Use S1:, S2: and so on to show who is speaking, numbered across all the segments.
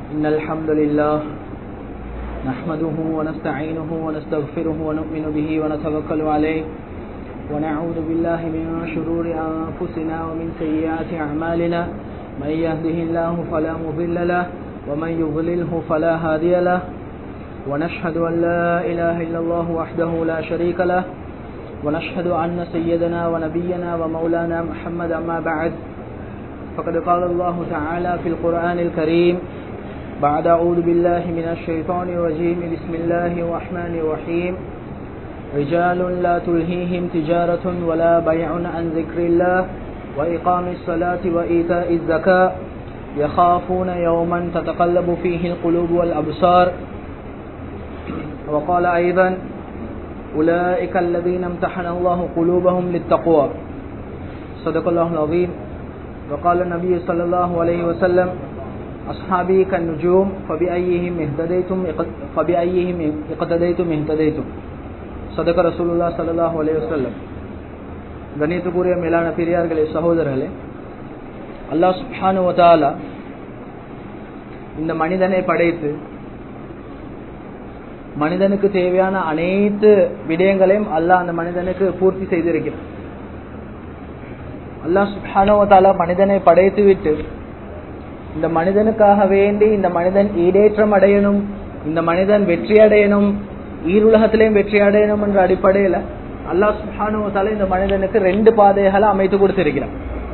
S1: إن الحمد لله نحمده ونستعينه ونستغفره ونؤمن به ونتوكل عليه ونعوذ بالله من شرور أنفسنا ومن سيئات أعمالنا من يهده الله فلا مضل له ومن يضلله فلا هادي له ونشهد أن لا إله إلا الله وحده لا شريك له ونشهد أن سيدنا ونبينا ومولانا محمد أما بعد فقد قال الله تعالى في القرآن الكريم بعد أعوذ بالله من الشيطان الرجيم بسم الله الرحمن الرحيم رجال لا تلهيهم تجارة ولا بيع عن ذكر الله وإقام الصلاة وإيتاء الزكاة يخافون يوما تتقلب فيه القلوب والأبصار وقال أيضا أولئك الذين امتحن الله قلوبهم للتقوى صدق الله العظيم وقال النبي صلى الله عليه وسلم أصحابي كالنجوم فبأيهم اهتديتم فبأيهم اقتديتم اهتديتم صدق رسول الله صلى الله عليه وسلم கணித்துக்குரிய மேலான பெரியார்களே சகோதரர்களே அல்லாஹ் சுப்ஹானு வதாலா இந்த மனிதனை படைத்து மனிதனுக்கு தேவையான அனைத்து விடயங்களையும் அல்லாஹ் அந்த மனிதனுக்கு பூர்த்தி செய்திருக்கிறான் அல்லாஹ் சுப்ஹானுவத்தாலா மனிதனை படைத்து விட்டு இந்த மனிதனுக்காக வேண்டி இந்த மனிதன் ஈடேற்றம் அடையணும் இந்த மனிதன் வெற்றி அடையணும் ஈருலகத்திலையும் வெற்றி அடையணும் என்ற அடிப்படையில அல்லாஹ் சுப்ஹானுவத்தாலா இந்த மனிதனுக்கு ரெண்டு பாதைகளை அமைத்து கொடுத்திருக்கிறான்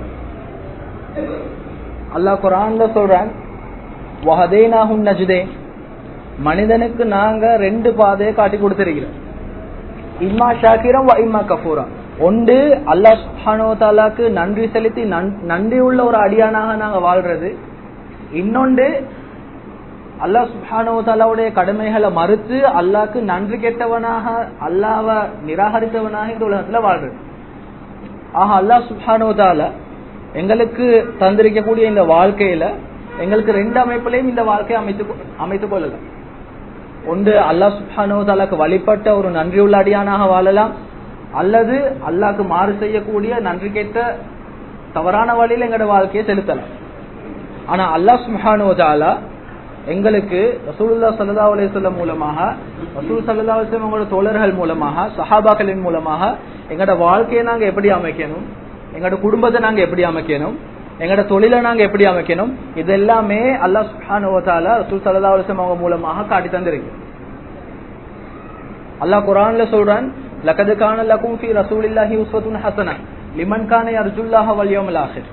S1: அல்லாஹ் குரான்ல சொல்றான் வஹதேனாகும் நஜுதே மனிதனுக்கு நாங்க ரெண்டு பாதையை காட்டி கொடுத்திருக்கிறோம் இம்மா ஷாக்கிரம் இம்மா கபூரா ஒன்று அல்லாஹ் சுஹானோதாலாக்கு நன்றி செலுத்தி நன்றி உள்ள ஒரு அடியானாக நாங்க வாழ்றது இன்னொன்று அல்லாஹ் சுஹானோதாலாவுடைய கடமைகளை மறுத்து அல்லாக்கு நன்றி கெட்டவனாக அல்லாவ நிராகரித்தவனாக இந்த உலகத்துல வாழ்றது ஆக அல்லாஹ் சுஹானோதாலா எங்களுக்கு தந்திருக்கக்கூடிய இந்த வாழ்க்கையில எங்களுக்கு ரெண்டு அமைப்புலையும் இந்த வாழ்க்கையை அமைத்து அமைத்துக் கொள்ளலாம் ஒன்று அல்லாஹ் சுஹானோ தாலாக்கு வழிபட்ட ஒரு நன்றியுள்ள அடியானாக வாழலாம் அல்லது அல்லாக்கு மாறு செய்யக்கூடிய நன்றி கேட்ட தவறான வழியில் எங்களோட வாழ்க்கையை செலுத்தலாம் ஆனா அல்லாஹ் சுஹானோ தாலா எங்களுக்கு ரசூலுல்லா சல்லா அலிஸ்லம் மூலமாக ரசூல் சல்லா அலிஸ்லம் உங்களோட தோழர்கள் மூலமாக சஹாபாக்களின் மூலமாக எங்களோட வாழ்க்கையை நாங்க எப்படி அமைக்கணும் எங்களோட குடும்பத்தை நாங்க எப்படி அமைக்கணும் எங்களோட தொழிலை நாங்க எப்படி அமைக்கணும் இது எல்லாமே அல்லாஹ் சுஹானுவத்தால ரசூல் சல்லா அலுவலம் அவங்க மூலமாக காட்டி தந்திருக்கு அல்லாஹ் குரான்ல சொல்றான் லக்கது கான லக்கும் ஃபி ரசூலில்லாஹி உஸ்வத்துன் ஹசனா லிமன் கான அர்ஜுல்லாஹ வல் யௌமல் ஆஹிர்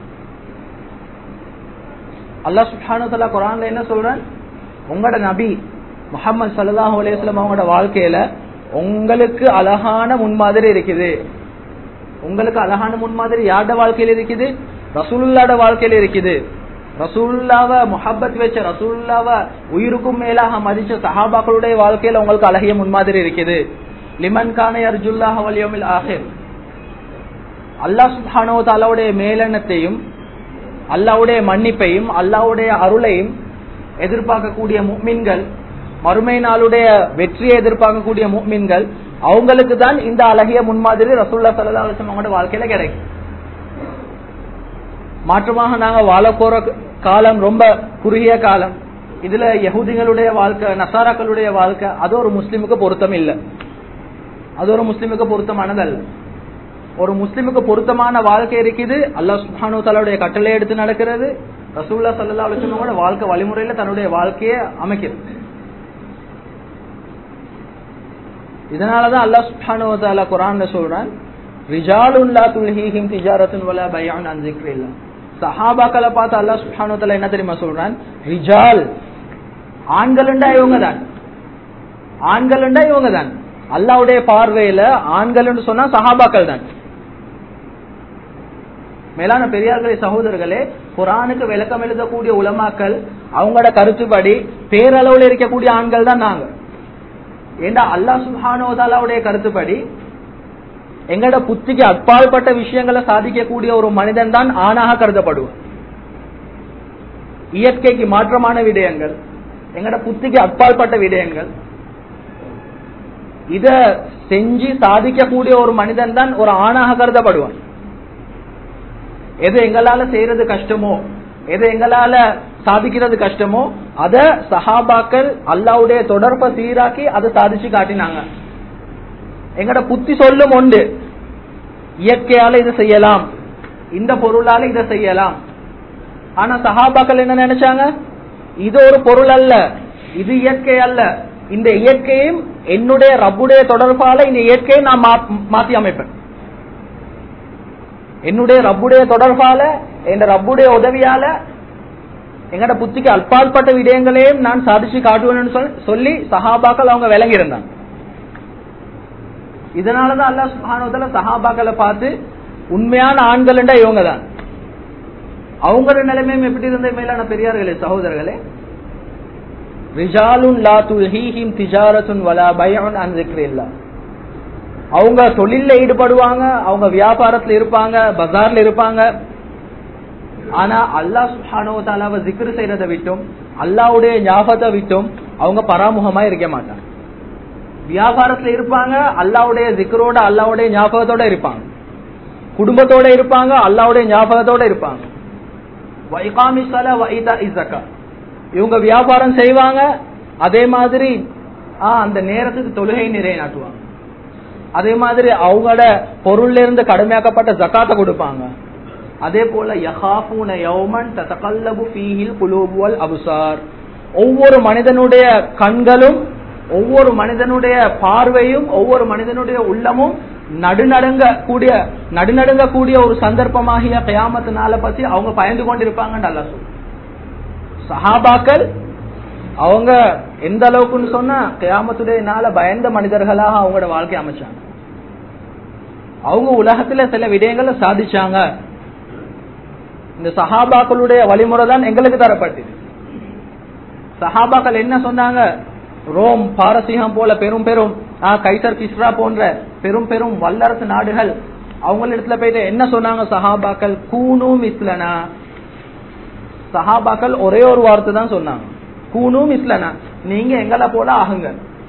S1: அல்லாஹ் சுப்ஹானஹு வ தஆலா குரான்ல என்ன சொல்றான் உங்களோட நபி முஹம்மது ஸல்லல்லாஹு அலைஹி வஸல்லம் அவங்களோட வாழ்க்கையில உங்களுக்கு அழகான முன்மாதிரி இருக்குது உங்களுக்கு அழகான முன்மாதிரி யாரோட வாழ்க்கையில இருக்குது ரசூலுல்லாட வாழ்க்கையில இருக்குது ரசூல்லாவ முஹப்பத் வச்ச ரசூல்லாவ உயிருக்கும் மேலாக மதிச்ச சஹாபாக்களுடைய வாழ்க்கையில உங்களுக்கு அழகிய முன்மாதிரி இருக்குது லிமன் கான அர்ஜுல்லாஹ் வலியோமில் ஆஹிர் அல்லாஹ் சுஹானோ தாலாவுடைய மேலெண்ணத்தையும் அல்லாவுடைய மன்னிப்பையும் அல்லாவுடைய அருளையும் எதிர்பார்க்கக்கூடிய முக்மின்கள் மறுமை நாளுடைய வெற்றியை எதிர்பார்க்கக்கூடிய முக்மின்கள் அவங்களுக்கு தான் இந்த அழகிய முன்மாதிரி ரசூல்லா சல்லா அலிஸ்லாம் அவங்களோட வாழ்க்கையில கிடைக்கும் மாற்றமாக நாங்க வாழ போற காலம் ரொம்ப குறுகிய காலம் இதுல யகுதிகளுடைய வாழ்க்கை நசாராக்களுடைய வாழ்க்கை அது ஒரு முஸ்லிமுக்கு பொருத்தம் இல்லை அது ஒரு முஸ்லிமுக்கு பொருத்தமானதல்ல ஒரு முஸ்லிமுக்கு பொருத்தமான வாழ்க்கை இருக்குது அல்லா சுஹானு தலாவுடைய கட்டளை எடுத்து நடக்கிறது ரசூல்லா சல்லா அலுவலமோட வாழ்க்கை வழிமுறையில தன்னுடைய வாழ்க்கையை அமைக்கிறது இதனாலதான் அல்லாஹ் சுஹானு தாலா குரான் சொல்றான் ரிஜாலுல்லா துல்ஹீஹிம் திஜாரத்துன் வலா பயான் அன் ஜிக்ரில்லா சஹாபாக்களை பார்த்து அல்லா சுஹானுத்தல என்ன தெரியுமா சொல்றான் ரிஜால் ஆண்களுண்டா இவங்க தான் ஆண்களுண்டா இவங்க தான் அல்லாவுடைய பார்வையில ஆண்கள் சொன்னா சஹாபாக்கள் தான் மேலான பெரியார்களே சகோதரர்களே குரானுக்கு விளக்கம் எழுதக்கூடிய உலமாக்கள் அவங்களோட கருத்துப்படி பேரளவுல இருக்கக்கூடிய ஆண்கள் தான் நாங்க ஏண்டா அல்லா சுஹானோதாலாவுடைய கருத்துப்படி எங்கட புத்திக்கு அப்பாற்பட்ட விஷயங்களை சாதிக்கக்கூடிய ஒரு மனிதன் தான் ஆணாக கருதப்படுவார் இயற்கைக்கு மாற்றமான விடயங்கள் எங்கட புத்திக்கு அப்பாற்பட்ட விடயங்கள் இத செஞ்சு சாதிக்கக்கூடிய ஒரு மனிதன் தான் ஒரு ஆணாக கருதப்படுவான் எது எங்களால செய்யறது கஷ்டமோ எது எங்களால சாதிக்கிறது கஷ்டமோ அத சஹாபாக்கள் அல்லாவுடைய தொடர்பை சீராக்கி அதை சாதிச்சு காட்டினாங்க எங்கட புத்தி சொல்லும் உண்டு இயற்கையால இதை செய்யலாம் இந்த பொருளால இதை செய்யலாம் ஆனா சஹாபாக்கள் என்ன நினைச்சாங்க இது ஒரு பொருள் அல்ல இது இயற்கை அல்ல இந்த இயற்கையும் என்னுடைய ரப்புடைய தொடர்பால இந்த இயற்கையை நான் மா- மாத்தி அமைப்பேன் என்னுடைய ரப்புடைய தொடர்பால என் ரப்புடைய உதவியால எங்கட புத்திக்கு அல்பால்பட்ட விடயங்களையும் நான் சாதிச்சு காட்டுவேன்னு சொல்லி- சொல்லி சஹாபாக்கள் அவங்க விளங்கி இருந்தாங்க இதனாலதான் அல்லாஹ் சுப்ஹானஹு வ தஆலா சஹாபாக்களை பார்த்து உண்மையான ஆண்கள் இவங்க தான் அவங்களோட நிலைமையும் எப்படி இருந்த மேலான பெரியார்களே சகோதரர்களே ரிஜாலுன் லா துல்ஹீஹிம் திஜாரத்துன் வலா பைஉன் அன் ذிக்ரில்லா அவங்க தொழில்ல ஈடுபடுவாங்க அவங்க வியாபாரத்துல இருப்பாங்க பஜார்ல இருப்பாங்க ஆனா அல்லாஹ் சுப்ஹானஹு வ தஆலாவை zikr செய்யறதை விட்டும் அல்லாஹ்வுடைய ஞாபகத்தை விட்டும் அவங்க பராமுகமா இருக்க மாட்டாங்க வியாபாரத்துல இருப்பாங்க அல்லாஹ்வுடைய zikரோட அல்லாஹ்வுடைய ஞாபகத்தோட இருப்பாங்க குடும்பத்தோட இருப்பாங்க அல்லாஹ்வுடைய ஞாபகத்தோட இருப்பாங்க வைகாமி சல வைதா இசக்கா இவங்க வியாபாரம் செய்வாங்க அதே மாதிரி ஆ, அந்த நேரத்துக்கு தொழுகை நிறைய நாட்டுவாங்க அதே மாதிரி அவங்களோட பொருள்ல இருந்து கடுமையாக்கப்பட்ட ஜக்காத்தை கொடுப்பாங்க அதே போல யஹாஃபூன யௌமன் ததகல்லபு ஃபீஹில் குலூபு வல் அபுசார் ஒவ்வொரு மனிதனுடைய கண்களும் ஒவ்வொரு மனிதனுடைய பார்வையும் ஒவ்வொரு மனிதனுடைய உள்ளமும் நடுநடுங்க கூடிய நடுநடுங்க கூடிய ஒரு சந்தர்ப்பமாகிய கயாமத்து நாளை பத்தி அவங்க பயந்து கொண்டிருப்பாங்கன்னு அல்ல சொல்லு சஹாபாக்கள் அவங்க எந்த அளவுக்குன்னு சொன்னா கியாமத்துடைய நாள பயந்த மனிதர்களாக அவங்களோட வாழ்க்கை அமைச்சாங்க அவங்க உலகத்துல சில விடயங்களை சாதிச்சாங்க இந்த சஹாபாக்களுடைய வழிமுறை தான் எங்களுக்கு தரப்பட்டது சஹாபாக்கள் என்ன சொன்னாங்க ரோம் பாரசீகம் போல பெரும் பெரும் ஆ, கைசர் கிஸ்ரா போன்ற பெரும் பெரும் வல்லரசு நாடுகள் அவங்களிடத்துல போயிட்டு என்ன சொன்னாங்க சஹாபாக்கள் கூனும் இஸ்லனா சஹாபாக்கள் ஒரே ஒரு வார்த்தை தான் சொன்னாங்க கூனும் இஸ்லனா நீங்க எங்களை போல ஆகுங்க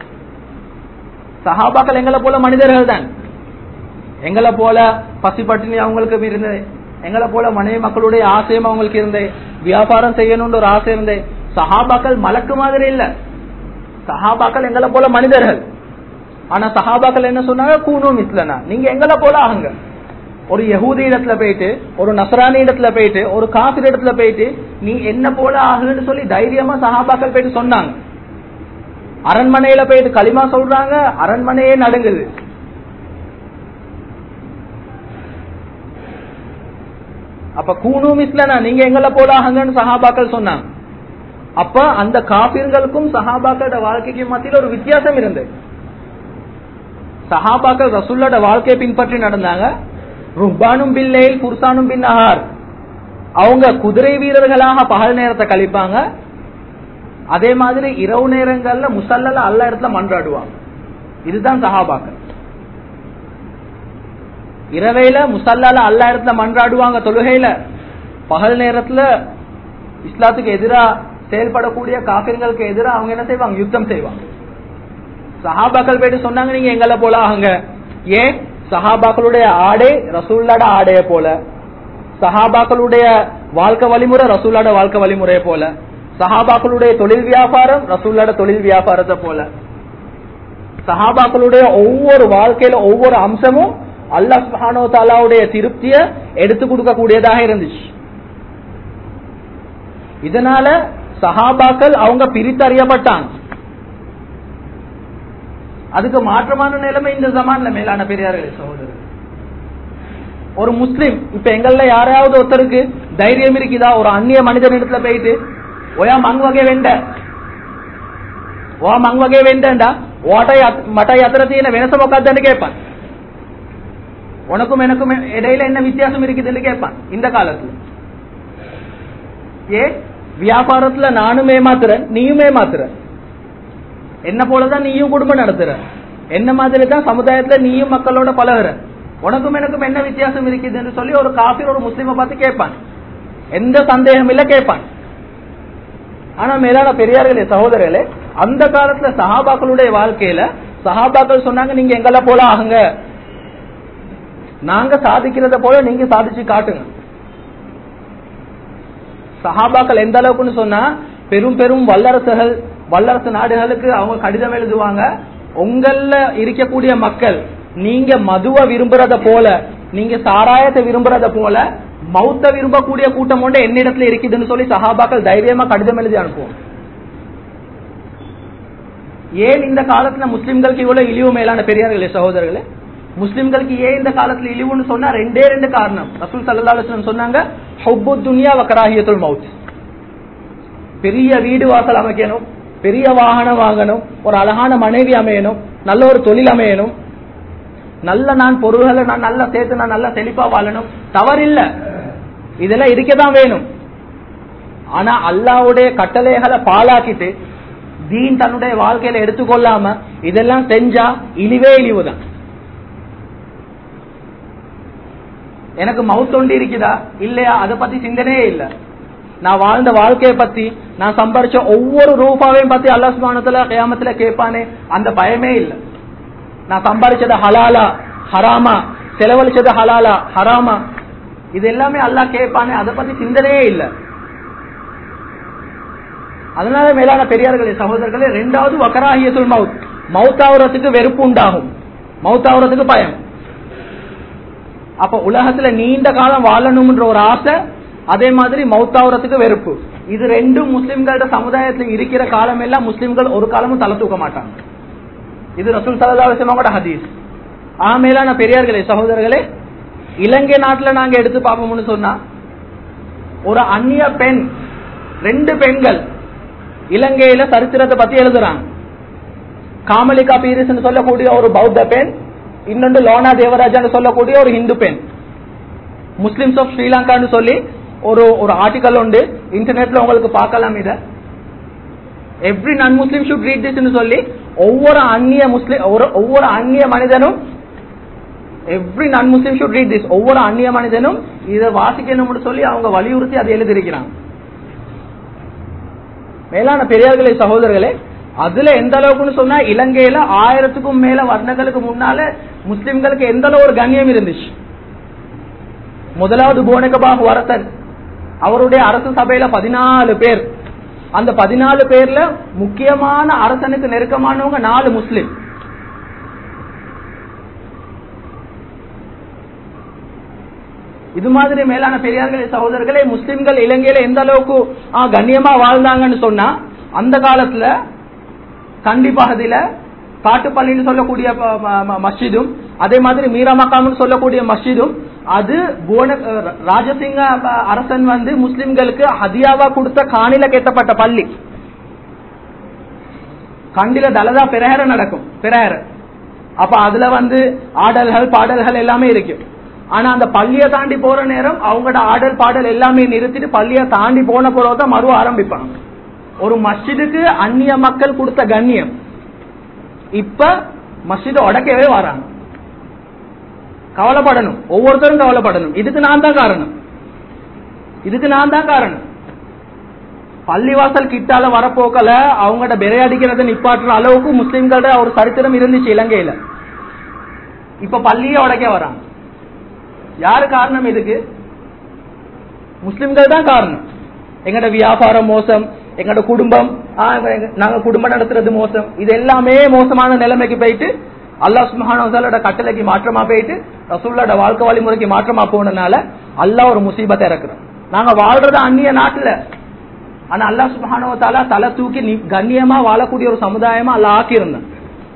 S1: சஹாபாக்கள் எங்களை போல மனிதர்கள் தான் எங்களை போல பசி பட்டினி அவங்களுக்கு இருந்தது எங்களை போல மனைவி மக்களுடைய ஆசையும் அவங்களுக்கு இருந்தது வியாபாரம் செய்யணும்னு ஒரு ஆசை இருந்தது சஹாபாக்கள் மலக்கு மாதிரி இல்ல சஹாபாக்கள் எங்களை போல மனிதர்கள் ஆனா சஹாபாக்கள் என்ன சொன்னாங்க கூனும் இஸ்லனா நீங்க எங்களை போல ஆகுங்க ஒரு யகூதி இடத்துல போயிட்டு ஒரு நசரானி இடத்துல போயிட்டு ஒரு காபிர் இடத்துல போயிட்டு நீ என்ன போல ஆகுன்னு சொல்லி தைரியமா சஹாபாக்கள் போயிட்டு சொன்னாங்க அரண்மனையில போயிட்டு களிமா சொல்றாங்க அரண்மனையே நடுங்குது அப்ப கூணும் இஸ்லனா நீங்க எங்களை போல ஆகுங்கன்னு சஹாபாக்கள் சொன்னாங்க அப்ப அந்த காபிர்களுக்கும் சஹாபாக்களோட வாழ்க்கைக்கும் மத்தியில் ஒரு வித்தியாசம் இருந்தது சஹாபாக்கள் ரசூல்லோட வாழ்க்கையை பின்பற்றி நடந்தாங்க ருப்பானும் பில்லைல் புர்சானும் பின் நஹார் அவங்க குதிரை வீரர்களாக பகல் நேரத்தை கழிப்பாங்க அதே மாதிரி இரவு நேரங்கள்ல முசல்லல அல்ல இடத்துல மன்றாடுவாங்க இதுதான் சஹாபாக்கள் இரவையில முசல்லால அல்ல இடத்துல மன்றாடுவாங்க தொழுகையில பகல் நேரத்துல இஸ்லாத்துக்கு எதிரா செயல்படக்கூடிய காபிர்களுக்கு எதிராக அவங்க என்ன செய்வாங்க யுத்தம் செய்வாங்க சஹாபாக்கள் போயிட்டு சொன்னாங்க நீங்க எங்களை போல ஆகுங்க ஏன் சஹாபாக்களுடைய ஆடை ரசூல்லாட ஆடைய போல சஹாபாக்களுடைய வாழ்க்கை வழிமுறை ரசூல்லாட வாழ்க்கை வழிமுறையை போல சஹாபாக்களுடைய தொழில் வியாபாரம் ரசூல்லாட தொழில் வியாபாரத்தை போல சஹாபாக்களுடைய ஒவ்வொரு வாழ்க்கையில ஒவ்வொரு அம்சமும் அல்லாஹ் சுப்ஹானஹு வ தஆலாவுடைய திருப்திய எடுத்து கொடுக்க கூடியதாக இருந்துச்சு இதனால சஹாபாக்கள் அவங்க பிரித்தறியப்பட்டாங்க அதுக்கு மாற்றமான நிலைமை இந்த ஜமான்ல மேலான பெரியார்களே சகோதரர் ஒரு முஸ்லிம் இப்ப எங்கள்ல யாராவது ஒருத்தருக்கு தைரியம் இருக்குதா ஒரு அந்நிய மனிதனிடத்துல போயிட்டு ஒயா மங் வகை வெண்ட ஓ மங் வகை வெண்டா ஓட்டை மட்டை அத்தனை தீன வெனச உட்காந்துன்னு கேட்பான் உனக்கும் எனக்கும் இடையில என்ன வித்தியாசம் இருக்குதுன்னு கேட்பான் இந்த காலத்துல ஏ வியாபாரத்துல நானும் ஏமாத்துறேன் நீயும் ஏமாத்துற என்ன போலதான் நீயும் குடும்பம் நடத்துற என்ன மாதிரி தான் சமுதாயத்துல நீயும் மக்களோட பழகுற உனக்கும் எனக்கும் என்ன வித்தியாசம் இருக்குதுன்னு சொல்லி ஒரு காஃபிர் ஒரு முஸ்லீமை பார்த்து கேட்பான் எந்த சந்தேகம் இல்ல கேட்பான் ஆனா மேலான பெரியார்களே சகோதரர்களே அந்த காலத்துல சஹாபாக்களுடைய வாழ்க்கையில சஹாபாக்கள் சொன்னாங்க நீங்க எங்களை போல ஆகுங்க நாங்க சாதிக்கிறத போல நீங்க சாதிச்சு காட்டுங்க சஹாபாக்கள் எந்த அளவுக்குன்னு சொன்னா பெரும் பெரும் வல்லரசுகள் வல்லரசு நாடுகளுக்கு அவங்க கடிதம் எழுதுவாங்க உங்கள இருக்கக்கூடிய மக்கள் நீங்க மதுவை விரும்புறத போல நீங்க சாராயத்தை விரும்புறத போல மௌத்த விரும்பக்கூடிய கூட்டம் ஒன்று என்னிடத்துல இருக்குதுன்னு சொல்லி சஹாபாக்கள் தைரியமா கடிதம் எழுதி அனுப்புவோம் ஏன் இந்த காலத்துல முஸ்லிம்களுக்கு இவ்வளவு இழிவு மேலான பெரியார்களே சகோதரர்களே முஸ்லிம்களுக்கு ஏன் இந்த காலத்துல இழிவுன்னு சொன்னா ரெண்டே ரெண்டு காரணம் ரசூல் சல்லா அலுவலம் சொன்னாங்க ஹொப்பு துனியா வக்கராகியத்துல் மவுத் பெரிய வீடு வாசல் அமைக்கணும் பெரிய வாகனம் வாங்கணும் ஒரு அழகான மனைவி அமையணும் நல்ல ஒரு தொழில் அமையணும் நல்ல நான் பொருள்களை நான் நல்லா சேர்த்து நான் நல்லா செழிப்பா வாழணும் தவறில்ல இதெல்லாம் இருக்கதான் வேணும் ஆனா அல்லாவுடைய கட்டளைகளை பாலாக்கிட்டு தீன் தன்னுடைய வாழ்க்கையில எடுத்துக்கொள்ளாம இதெல்லாம் செஞ்சா இழிவே இழிவுதான் எனக்கு மவுத்தொண்டு இருக்குதா இல்லையா அதை பத்தி சிந்தனையே இல்ல நான் வாழ்ந்த வாழ்க்கையை பத்தி நான் சம்பாரிச்ச ஒவ்வொரு ரூபாவையும் பத்தி அல்லா சுபானத்துல கயாமத்துல கேட்பானே அந்த பயமே இல்ல நான் சம்பாரிச்சது ஹலாலா ஹராமா செலவழிச்சது ஹலாலா ஹராமா இது எல்லாமே அல்லாஹ் கேட்பானே அதை பத்தி சிந்தனையே இல்லை அதனால மேலான பெரியார்களே சகோதரர்களே ரெண்டாவது வக்கராகியத்துல் மவுத் மவுத்தாவரத்துக்கு வெறுப்பு உண்டாகும் மவுத்தாவரத்துக்கு பயம் அப்ப உலகத்துல நீண்ட காலம் வாழணும்ன்ற ஒரு ஆசை அதே மாதிரி மவுத்தாவரத்துக்கு வெறுப்பு இது ரெண்டும் முஸ்லிம்களோட சமுதாயத்தில் இருக்கிற காலம் எல்லாம் முஸ்லிம்கள் ஒரு காலமும் தலை தூக்க மாட்டாங்க இது ரசூல் சல்லா அலிஸ்லாமோட ஹதீஸ் ஆ மேலான பெரியார்களே சகோதரர்களே இலங்கை நாட்டுல நாங்க எடுத்து பார்ப்போம்னு சொன்னா ஒரு அந்நிய பெண் ரெண்டு பெண்கள் இலங்கையில சரித்திரத்தை பத்தி எழுதுறாங்க காமலிகா பீரிஸ் சொல்லக்கூடிய ஒரு பௌத்த பெண் இன்னொன்று லோனா தேவராஜான்னு சொல்லக்கூடிய ஒரு ஹிந்து பெண் முஸ்லிம்ஸ் ஆஃப் ஸ்ரீலங்கான்னு சொல்லி ஒரு ஒரு ஆர்டிக்கல் உண்டு இன்டர்நெட்ல உங்களுக்கு பார்க்கலாம் இத எவ்ரி நான் முஸ்லிம் ஷுட் ரீட் திஸ் சொல்லி ஒவ்வொரு அந்நிய முஸ்லிம் ஒவ்வொரு அந்நிய மனிதனும் எவ்ரி நான் முஸ்லிம் ஷுட் ரீட் திஸ் ஒவ்வொரு அந்நிய மனிதனும் இதை வாசிக்கணும்னு சொல்லி அவங்க வலியுறுத்தி அதை எழுதியிருக்கிறாங்க மேலான பெரியார்களே சகோதரர்களே அதுல எந்த அளவுக்குன்னு சொன்னா இலங்கையில ஆயிரத்துக்கும் மேல வருடங்களுக்கு முன்னால முஸ்லிம்களுக்கு எந்த அளவு ஒரு கண்ணியம் இருந்துச்சு முதலாவது போனகபாகு அரசன் அவருடைய அரசு சபையில பதினாலு பேர் அந்த பதினாலு பேர்ல முக்கியமான அரசனுக்கு நெருக்கமானவங்க நாலு முஸ்லிம் இது மாதிரி மேலான பெரியார்களே சகோதரர்களே முஸ்லிம்கள் இலங்கையில எந்த அளவுக்கு கண்ணியமா வாழ்ந்தாங்கன்னு சொன்னா அந்த காலத்துல கண்டி பகுதியில காட்டுப்பள்ளின்னு சொல்லக்கூடிய மஸ்ஜிதும் அதே மாதிரி மீரா மக்காம்னு சொல்லக்கூடிய மஸ்ஜிதும் அது போன ராஜசிங்க அரசன் வந்து முஸ்லிம்களுக்கு ஹதியாவா கொடுத்த காணில கேட்டப்பட்ட பள்ளி கண்டில தலதா பிரேர நடக்கும் பிரேர அப்ப அதுல வந்து ஆடல்கள் பாடல்கள் எல்லாமே இருக்கும் ஆனா அந்த பள்ளியை தாண்டி போற நேரம் அவங்களோட ஆடல் பாடல் எல்லாமே நிறுத்திட்டு பள்ளியை தாண்டி போன பிறகுதான் மறுவ ஆரம்பிப்பாங்க ஒரு மஸ்ஜிதுக்கு அந்நிய மக்கள் கொடுத்த கண்ணியம் இப்ப மஸ்ஜித உடைக்கவே வராங்க கவலைப்படணும் ஒவ்வொருத்தரும் கவலைப்படணும் இதுக்கு நான் தான் காரணம் இதுக்கு நான் தான் காரணம் பள்ளிவாசல் கிட்டால வரப்போக்கல அவங்களோட பெரை அடிக்கிறத நிப்பாட்டுற அளவுக்கு முஸ்லிம்களோட ஒரு சரித்திரம் இருந்துச்சு இலங்கையில இப்ப பள்ளியே உடைக்க வராங்க யாரு காரணம் இதுக்கு முஸ்லிம்கள் தான் காரணம் எங்கட வியாபாரம் மோசம் எங்கட குடும்பம் நாங்க குடும்பம் நடத்துறது மோசம் இது எல்லாமே மோசமான நிலைமைக்கு போயிட்டு அல்லாஹ் சுமஹானோட கட்டளைக்கு மாற்றமா போயிட்டு ரசூல்லோட வாழ்க்கை வழிமுறைக்கு மாற்றமா போனதுனால அல்லாஹ் ஒரு முசீபத்தை இறக்குறோம் நாங்க வாழ்றது அந்நிய நாட்டுல ஆனா அல்லாஹ் சுபஹானவத்தாலா தலை தூக்கி கண்ணியமா வாழக்கூடிய ஒரு சமுதாயமா அல்ல ஆக்கியிருந்தேன்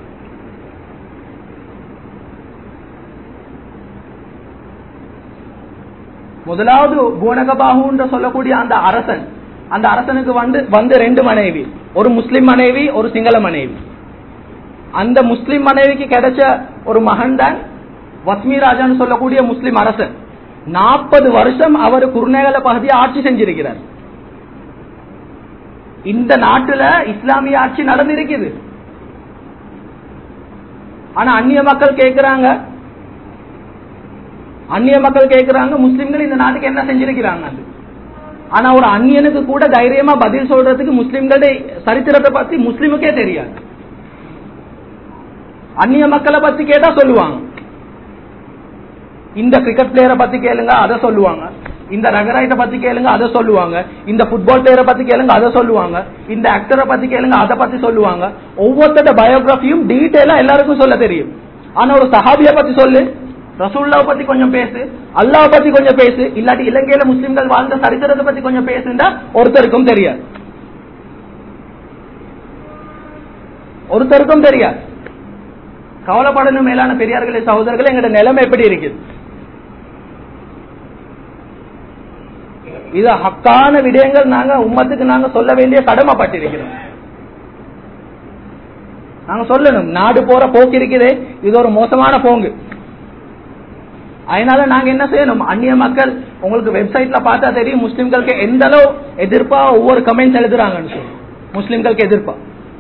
S1: முதலாவது பூனகபாகுன்ற சொல்லக்கூடிய அந்த அரசன் அந்த அரசனுக்கு வந்து வந்து ரெண்டு மனைவி ஒரு முஸ்லிம் மனைவி ஒரு சிங்கள மனைவி அந்த முஸ்லிம் மனைவிக்கு கிடைச்ச ஒரு மகன் தான் வஸ்மி ராஜான்னு சொல்லக்கூடிய முஸ்லிம் அரசன் நாற்பது வருஷம் அவர் குருநேகல பகுதியை ஆட்சி செஞ்சிருக்கிறார் இந்த நாட்டுல இஸ்லாமிய ஆட்சி நடந்திருக்குது ஆனா அந்நிய மக்கள் கேட்கிறாங்க அந்நிய மக்கள் கேட்கிறாங்க முஸ்லிம்கள் இந்த நாட்டுக்கு என்ன செஞ்சிருக்கிறாங்க அது ஆனா ஒரு அந்நியனுக்கு கூட தைரியமா பதில் சொல்றதுக்கு முஸ்லிம்களுடைய சரித்திரத்தை பத்தி முஸ்லிமுக்கே தெரியாது அந்நிய மக்களை பத்தி கேட்டா சொல்லுவாங்க இந்த கிரிக்கெட் பிளேயரை பத்தி கேளுங்க அதை சொல்லுவாங்க இந்த ரகராயத்தை பத்தி கேளுங்க அதை சொல்லுவாங்க இந்த ஃபுட்பால் பிளேயரை பத்தி கேளுங்க அதை சொல்லுவாங்க இந்த ஆக்டரை பத்தி கேளுங்க அதை பத்தி சொல்லுவாங்க ஒவ்வொருத்தட பயோகிராஃபியும் டீட்டெயிலா எல்லாருக்கும் சொல்ல தெரியும் ஆனா ஒரு சஹாபிய பத்தி சொல்லு ரசூல்லாவை பத்தி கொஞ்சம் பேசு அல்லாஹ் பத்தி கொஞ்சம் பேசு இல்லாட்டி இலங்கையில முஸ்லிம்கள் வாழ்ந்த சரித்திரத்தை பத்தி கொஞ்சம் பேசுண்டா ஒருத்தருக்கும் தெரியாது ஒருத்தருக்கும் தெரியாது கவலைப்படணும் மேலான பெரியார்களே சகோதரர்களே எங்கட நிலைமை எப்படி இருக்குது இது ஹக்கான விடயங்கள் நாங்க உம்மத்துக்கு நாங்க சொல்ல வேண்டிய கடமைப்பட்டிருக்கிறோம் நாங்க சொல்லணும் நாடு போற போக்கு இருக்குதே இது ஒரு மோசமான போங்கு அதனால நாங்க என்ன செய்யணும் அந்நிய மக்கள் உங்களுக்கு வெப்சைட்ல பார்த்தா தெரியும் முஸ்லிம்களுக்கு எந்த அளவு எதிர்ப்பா ஒவ்வொரு கமெண்ட்ஸ் எழுதுறாங்கன்னு சொல்லி முஸ்லிம்களுக்கு எதிர்ப்பா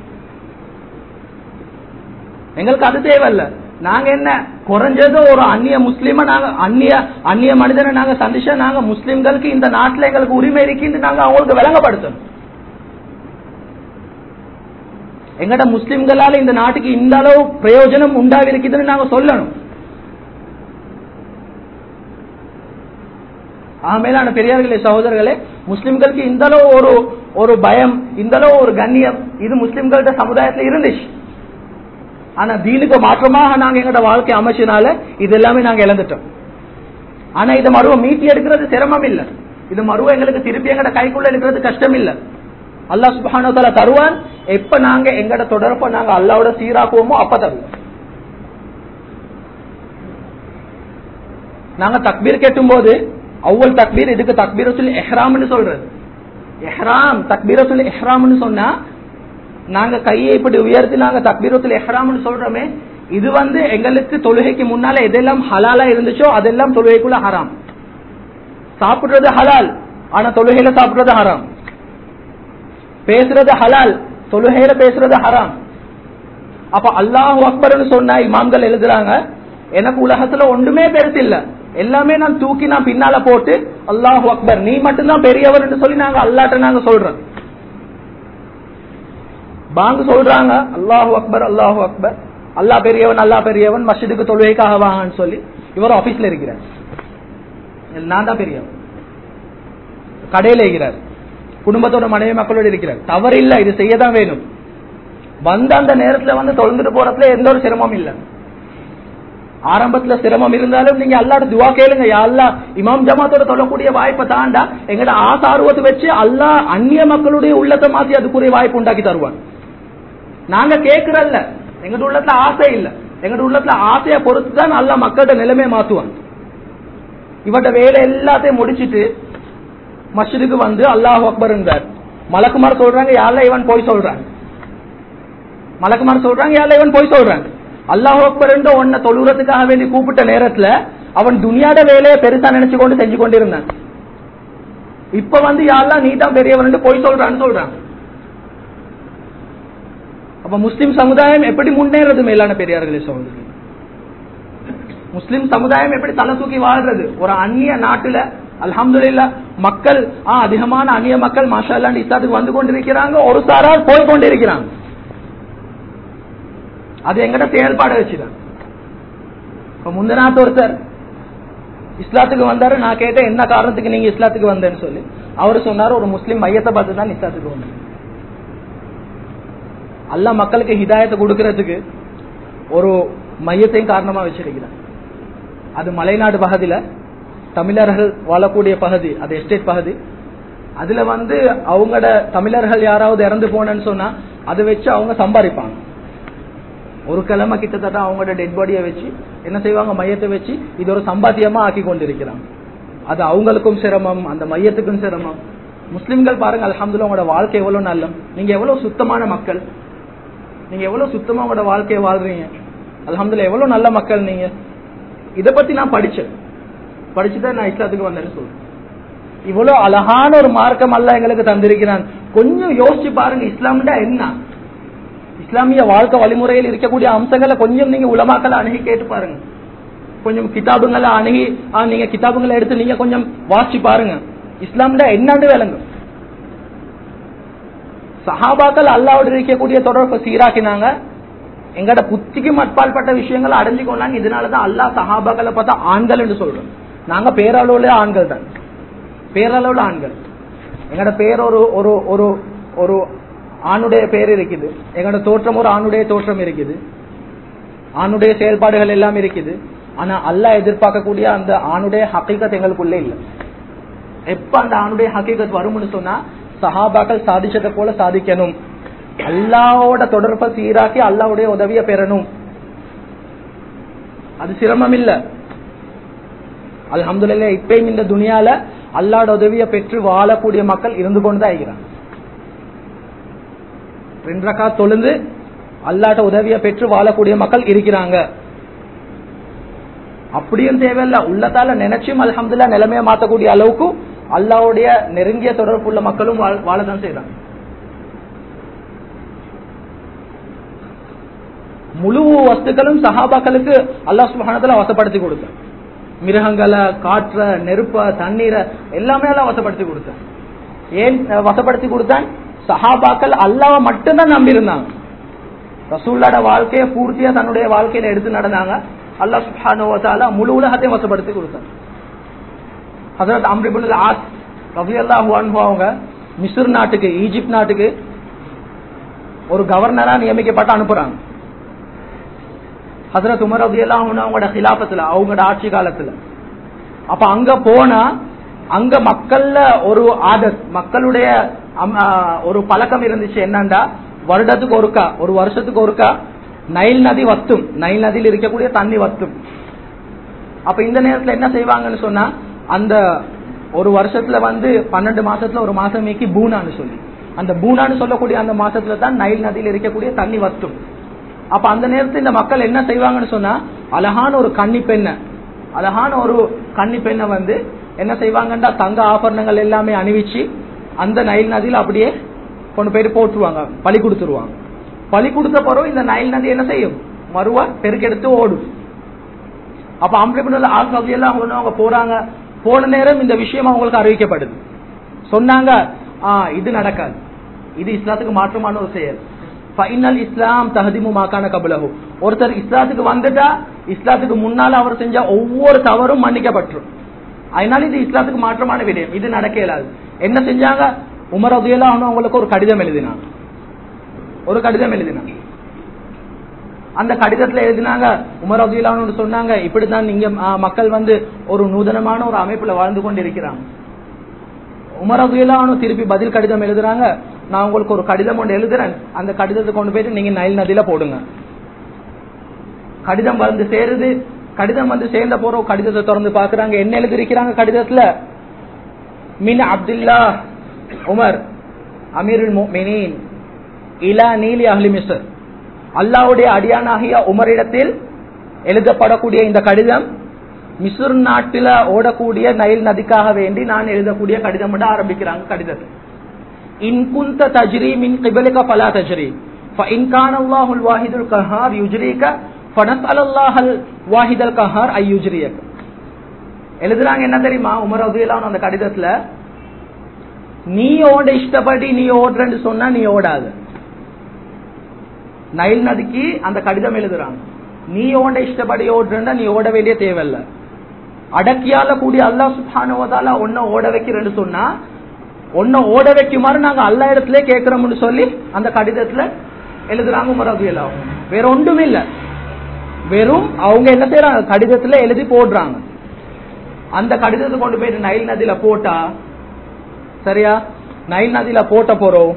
S1: எங்களுக்கு அது தேவையில்ல நாங்க என்ன குறைஞ்சது ஒரு அந்நிய முஸ்லீம நாங்க அந்நிய அந்நிய மனிதனை நாங்க சந்திச்சா நாங்க முஸ்லிம்களுக்கு இந்த நாட்டுல எங்களுக்கு உரிமை இருக்குன்னு நாங்க அவங்களுக்கு விளங்கப்படுத்தணும் எங்கட முஸ்லிம்களால இந்த நாட்டுக்கு இந்த அளவு பிரயோஜனம் உண்டாகி இருக்குதுன்னு நாங்க சொல்லணும் மேலான பெரியார்களே சகோதரர்களே முஸ்லிம்களுக்கு இந்த அளவு ஒரு ஒரு பயம் இந்த அளவு ஒரு கண்ணியம் இது முஸ்லிம்கள்ட்ட சமுதாயத்துல இருந்துச்சு ஆனா தீனுக்கு மாற்றமாக நாங்க எங்களோட வாழ்க்கை அமைச்சனால இது எல்லாமே நாங்க இழந்துட்டோம் ஆனா இதை மறுவ மீட்டி எடுக்கிறது சிரமம் இல்ல இது மறுவ எங்களுக்கு திருப்பி எங்கட கைக்குள்ள எடுக்கிறது கஷ்டம் இல்ல அல்லா சுபானோத்தால தருவான் எப்ப நாங்க எங்கட தொடர்ப நாங்க அல்லாவோட சீராக்குவோமோ அப்ப தருவோம் நாங்க தக்பீர் கேட்டும் போது அவ்வளவு தக்பீர் இதுக்கு தக்பீரசுல் எஹ்ராம்னு சொல்றது எஹ்ராம் தக்பீரசுல் எஹ்ராம்னு சொன்னா நாங்க கையை இப்படி உயர்த்தி நாங்க தக்பீரத்தில் எஹ்ராம்னு சொல்றோமே இது வந்து எங்களுக்கு தொழுகைக்கு முன்னால எதெல்லாம் ஹலாலா இருந்துச்சோ அதெல்லாம் தொழுகைக்குள்ள ஹராம் சாப்பிடுறது ஹலால் ஆனா தொழுகையில சாப்பிடுறது ஹராம் பேசுறது ஹலால் தொழுகையில பேசுறது ஹராம் அப்ப அல்லாஹ் அக்பர்னு சொன்ன இமாம்கள் எழுதுறாங்க எனக்கு உலகத்துல ஒன்றுமே பெருசு இல்ல எல்லாமே நான் தூக்கி நான் பின்னால போட்டு அல்லாஹ் அக்பர் நீ மட்டும்தான் பெரியவர் சொல்லி நாங்க அல்லாட்ட நாங்க சொல்றோம் பாங்கு சொல்றாங்க அல்லாஹு அக்பர் அல்லாஹு அக்பர் அல்லாஹ் பெரியவன் அல்லாஹ் பெரியவன் மஸ்ஜிதுக்கு தொழுகைக்காக வாங்கன்னு சொல்லி இவர் ஆபீஸ்ல இருக்கிறார் நான் தான் பெரியவன் கடையில இருக்கிறார் குடும்பத்தோட மனைவி மக்களோட இருக்கிறார் தவறு இல்ல இது செய்யதான் வேணும் வந்த அந்த நேரத்துல வந்து தொழுந்துட்டு போறதுல எந்த ஒரு சிரமம் இல்ல ஆரம்பத்துல சிரமம் இருந்தாலும் நீங்க அல்லாட துவா கேளுங்க அல்லா இமாம் ஜமாத்தோட தொழக்கூடிய வாய்ப்பை தாண்டா எங்கட ஆசார்வத்தை வச்சு அல்லா அந்நிய மக்களுடைய உள்ளத்தை மாத்தி அதுக்குரிய வாய்ப்பு உண்டாக்கி தருவான் நாங்க கேட்கறல்ல எங்க உள்ளத்துல ஆசை இல்ல எங்க உள்ளத்துல ஆசையை பொறுத்து தான் நல்ல மக்கள்கிட்ட நிலைமை மாத்துவான் இவட்ட வேலை எல்லாத்தையும் முடிச்சிட்டு மஸ்ஜிதுக்கு வந்து அல்லாஹ் அக்பர் இருந்தார் மலக்குமார் சொல்றாங்க யாரில் இவன் போய் சொல்றாங்க மலக்குமார் சொல்றாங்க யாரில் இவன் போய் சொல்றாங்க அல்லாஹ் அக்பர் என்று உன்னை தொழுகிறதுக்காக வேண்டி கூப்பிட்ட நேரத்துல அவன் துனியாட வேலையை பெருசா நினைச்சு கொண்டு செஞ்சு கொண்டிருந்தான் இப்ப வந்து யாரெல்லாம் நீ தான் பெரியவன் போய் சொல்றான்னு சொல்றாங்க அப்ப முஸ்லிம் சமுதாயம் எப்படி முன்னேறது மேலான பெரியார்களே சகோதரி முஸ்லிம் சமுதாயம் எப்படி தலை தூக்கி வாழ்றது ஒரு அந்நிய நாட்டுல அல்ஹம்துலில்லா மக்கள் ஆ, அதிகமான அந்நிய மக்கள் மாஷா அல்லாஹ் இஸ்லாத்துக்கு வந்து கொண்டிருக்கிறாங்க ஒரு சாரார் போய் கொண்டிருக்கிறாங்க அது எங்கட செயல்பாடு வச்சுதான் இப்ப முந்தநாத்து ஒருத்தர் இஸ்லாத்துக்கு வந்தாரு நான் கேட்டேன் என்ன காரணத்துக்கு நீங்க இஸ்லாத்துக்கு வந்தேன்னு சொல்லி அவர் சொன்னாரு ஒரு முஸ்லீம் மையத்தை பார்த்து தான் இஸ்லாத்துக்கு வந்தேன் அல்ல மக்களுக்கு ஹிதாயத்தை கொடுக்கறதுக்கு ஒரு மையத்தையும் காரணமா வச்சிருக்கிறார் அது மலைநாடு பகுதியில தமிழர்கள் வாழக்கூடிய பகுதி அது எஸ்டேட் பகுதி அதுல வந்து அவங்களோட தமிழர்கள் யாராவது இறந்து போனேன்னு சொன்னா அதை வச்சு அவங்க சம்பாதிப்பாங்க ஒரு கிழமை கிட்டத்தட்ட அவங்களோட டெட் பாடியை வச்சு என்ன செய்வாங்க மையத்தை வச்சு இது ஒரு சம்பாத்தியமா ஆக்கி கொண்டிருக்கிறாங்க அது அவங்களுக்கும் சிரமம் அந்த மையத்துக்கும் சிரமம் முஸ்லிம்கள் பாருங்க அல்ஹம்துலில்லாஹ் உங்களோட வாழ்க்கை எவ்வளவு நல்ல நீங்க எவ்வளவு சுத்தமான மக்கள் நீங்க எவ்வளவு சுத்தமா உங்களோட வாழ்க்கையை வாழ்றீங்க அல்ஹம்துலில்லாஹ் எவ்வளவு நல்ல மக்கள் நீங்க இத பத்தி நான் படிச்சேன் படிச்சுதான் நான் இஸ்லாத்துக்கு வந்தேன்னு சொல்றேன் இவ்வளவு அழகான ஒரு மார்க்கம் அல்ல எங்களுக்கு தந்திருக்கிறான் கொஞ்சம் யோசிச்சு பாருங்க இஸ்லாம்டா என்ன இஸ்லாமிய வாழ்க்கை வழிமுறையில் இருக்கக்கூடிய அம்சங்களை கொஞ்சம் நீங்க உலமாக்களை அணுகி கேட்டு பாருங்க கொஞ்சம் கிதாபுங்களை அணுகி ஆ, நீங்க கிதாபுங்களை எடுத்து நீங்க கொஞ்சம் வாசிச்சு பாருங்க இஸ்லாம்டா என்னன்னு விளங்கும் சஹாபாக்கள் அல்லாவோட இருக்கக்கூடிய தொடர்பை சீராக்கினாங்க எங்கட புத்திக்கு மட்பால்பட்ட விஷயங்களை அடைஞ்சு கொண்டாங்க இதனாலதான் அல்லாஹ் சஹாபாக்களை பார்த்தா ஆண்கள் என்று சொல்றோம் நாங்க பேரளவுல ஆண்கள் தான் பேரளவுல ஆண்கள் எங்கட பேர் ஒரு ஒரு ஒரு ஒரு ஆணுடைய பேர் இருக்குது எங்கட தோற்றம் ஒரு ஆணுடைய தோற்றம் இருக்குது ஆணுடைய செயல்பாடுகள் எல்லாம் இருக்குது ஆனா அல்லாஹ் எதிர்பார்க்கக்கூடிய அந்த ஆணுடைய ஹக்கீகத் எங்களுக்குள்ள இல்ல எப்ப அந்த ஆணுடைய ஹக்கீகத் வரும்னு சொன்னா சஹாபாக்கள் சாதிச்சதை போல சாதிக்கணும் அல்லாவோட தொடர்பை சீராக்கி அல்லாவுடைய உதவியை பெறணும் அது சிரமம் இல்ல அல்ஹம்துலில்லாஹ் இப்பயும் இந்த துனியால அல்லாட உதவியை பெற்று வாழக்கூடிய மக்கள் இருந்து கொண்டுதான் இருக்கிறாங்க ரெண்டு ரக்கா தொழுந்து அல்லாட்ட உதவியை பெற்று வாழக்கூடிய மக்கள் இருக்கிறாங்க அப்படியும் தேவையில்ல உள்ளத்தால நினைச்சும் அல்ஹம்துலில்லாஹ் நிலைமையை மாத்தக்கூடிய அளவுக்கு அல்லாவுடைய நெருங்கிய தொடர்புள்ள மக்களும் வாழ- வாழதான் செய்றாங்க முழு வஸ்துக்களும் சஹாபாக்களுக்கு அல்லாஹ் சுப்ஹானஹு வசப்படுத்தி கொடுத்தார் மிருகங்களை காற்ற நெருப்ப தண்ணீரை எல்லாமே எல்லாம் வசப்படுத்தி கொடுத்தார் ஏன் அஹ், வசப்படுத்தி கொடுத்தான் சஹாபாக்கள் அல்லாவை மட்டும்தான் நம்பி இருந்தாங்க ரசூல்லோட வாழ்க்கையை பூர்த்தியா தன்னுடைய வாழ்க்கையில எடுத்து நடந்தாங்க அல்லாஹ் சுப்ஹானஹு வ தஆலா முழு உலகத்தையும் வசப்படுத்தி கொடுத்தார் ஹஜரத் அம்ர் இப்னு ஆஸ் ரலியல்லாஹு அன்ஹு அவங்க மிஸ்ர் நாட்டுக்கு ஈஜிப்ட் நாட்டுக்கு ஒரு கவர்னரா நியமிக்கப்பட்டு அனுப்புறாங்க ஹசரத் உமர் ரலியல்லாஹு அன்ஹு அவங்களோட ஹிலாபத்துல அவங்களோட ஆட்சி காலத்துல அப்ப அங்க போனா அங்க மக்கள்ல ஒரு ஆதத் மக்களுடைய அம்- ஆ, ஒரு பழக்கம் இருந்துச்சு என்னண்டா வருடத்துக்கு ஒருக்கா ஒரு வருஷத்துக்கு ஒருக்கா நைல் நதி வத்தும் நைல் நதியில் இருக்கக்கூடிய தண்ணி வத்தும் அப்ப இந்த நேரத்துல என்ன செய்வாங்கன்னு சொன்னா அந்த ஒரு வருஷத்துல வந்து பன்னெண்டு மாசத்துல ஒரு மாசம் மீக்கி பூனான்னு சொல்லி அந்த பூனான்னு சொல்லக்கூடிய அந்த மாசத்துல தான் நைல் நதியில் இருக்கக்கூடிய தண்ணி வத்தும் அப்ப அந்த நேரத்துல இந்த மக்கள் என்ன செய்வாங்கன்னு சொன்னா அழகான ஒரு கன்னி பெண்ணை அழகான ஒரு கன்னி பெண்ணை வந்து என்ன செய்வாங்கன்னா தங்க ஆபரணங்கள் எல்லாமே அணிவிச்சு அந்த நைல் நதியில அப்படியே கொண்டு போயிட்டு போட்டுருவாங்க பலி கொடுத்துருவாங்க பலி கொடுத்த பிறகு இந்த நைல் நதி என்ன செய்யும் மறுவா பெருக்கெடுத்து ஓடும் அப்ப அம்ரிபுல் ஆள் எல்லாம் அவங்க போறாங்க போன நேரம் இந்த விஷயம் அவங்களுக்கு அறிவிக்கப்படுது சொன்னாங்க ஆ இது நடக்காது இது இஸ்லாத்துக்கு மாற்றமான ஒரு செயல் ஃபைனல் இஸ்லாம் தஹதிமு மாக்கான கபலஹு ஒருத்தர் இஸ்லாத்துக்கு வந்துட்டா இஸ்லாத்துக்கு முன்னால அவர் செஞ்ச ஒவ்வொரு தவறும் மன்னிக்கப்பட்டுரும் அதனால இது இஸ்லாத்துக்கு மாற்றமான விடயம் இது நடக்க இயலாது என்ன செஞ்சாங்க உமர் அதையெல்லாம் அவங்களுக்கு ஒரு கடிதம் எழுதினாங்க ஒரு கடிதம் எழுதினாங்க அந்த கடிதத்துல எழுதினாங்க உமர் அப்துல்லான்னு சொன்னாங்க இப்படித்தான் நீங்க ஆ, மக்கள் வந்து ஒரு நூதனமான ஒரு அமைப்புல வாழ்ந்து கொண்டு இருக்கிறாங்க உமர் அப்துல்லான்னு திருப்பி பதில் கடிதம் எழுதுறாங்க நான் உங்களுக்கு ஒரு கடிதம் ஒன்று எழுதுறேன் அந்த கடிதத்தை கொண்டு போயிட்டு நீங்க நைல் நதியில போடுங்க கடிதம் வந்து சேருது கடிதம் வந்து சேர்ந்த போறோம் கடிதத்தை திறந்து பாக்குறாங்க என்ன எழுதிருக்கிறாங்க கடிதத்துல மின் அப்துல்லா உமர் அமீருல் முஃமினீன் இலா நீலி அஹ்லி மிஸ்ர் அல்லாவுடைய அடியானாகிய உமரிடத்தில் எழுதப்படக்கூடிய இந்த கடிதம் மிஸ்ர் நாட்டில ஓடக்கூடிய நைல் நதிக்காக வேண்டி நான் எழுதக்கூடிய கடிதம் என்று ஆரம்பிக்கிறாங்க கடிதத்தை இன் குந்த தஜ்ரி மின் கிபலிக பலா தஜ்ரி فإن كان الله الواحد القهار يجريك فنسأل الله الواحد القهار أن يجريك எழுதுறாங்க என்ன தெரியுமா உமர் ரதியல்லாஹு அந்த கடிதத்துல நீ ஓட இஷ்டப்படி நீ ஓடுறன்னு சொன்னா நீ ஓடாது நைல் நதிக்கு அந்த கடிதம் எழுதுறாங்க நீ ஓட இஷ்டப்படி ஓடுறா நீ ஓட வேண்டிய தேவையில்ல அடக்கியால கூடிய அல்லாஹ் சுபானுவதால ஒன்ன ஓட வைக்கிறேன்னு சொன்னா ஒன்ன ஓட வைக்குமாறு நாங்க அல்லா இடத்துல கேட்கிறோம்னு சொல்லி அந்த கடிதத்துல எழுதுறாங்க உமரவியலாம் வேற ஒன்றும் இல்ல வெறும் அவங்க என்ன செய்யறாங்க கடிதத்துல எழுதி போடுறாங்க அந்த கடிதத்தை கொண்டு போயிட்டு நைல் நதியில போட்டா சரியா நைல் நதியில போட்ட போறோம்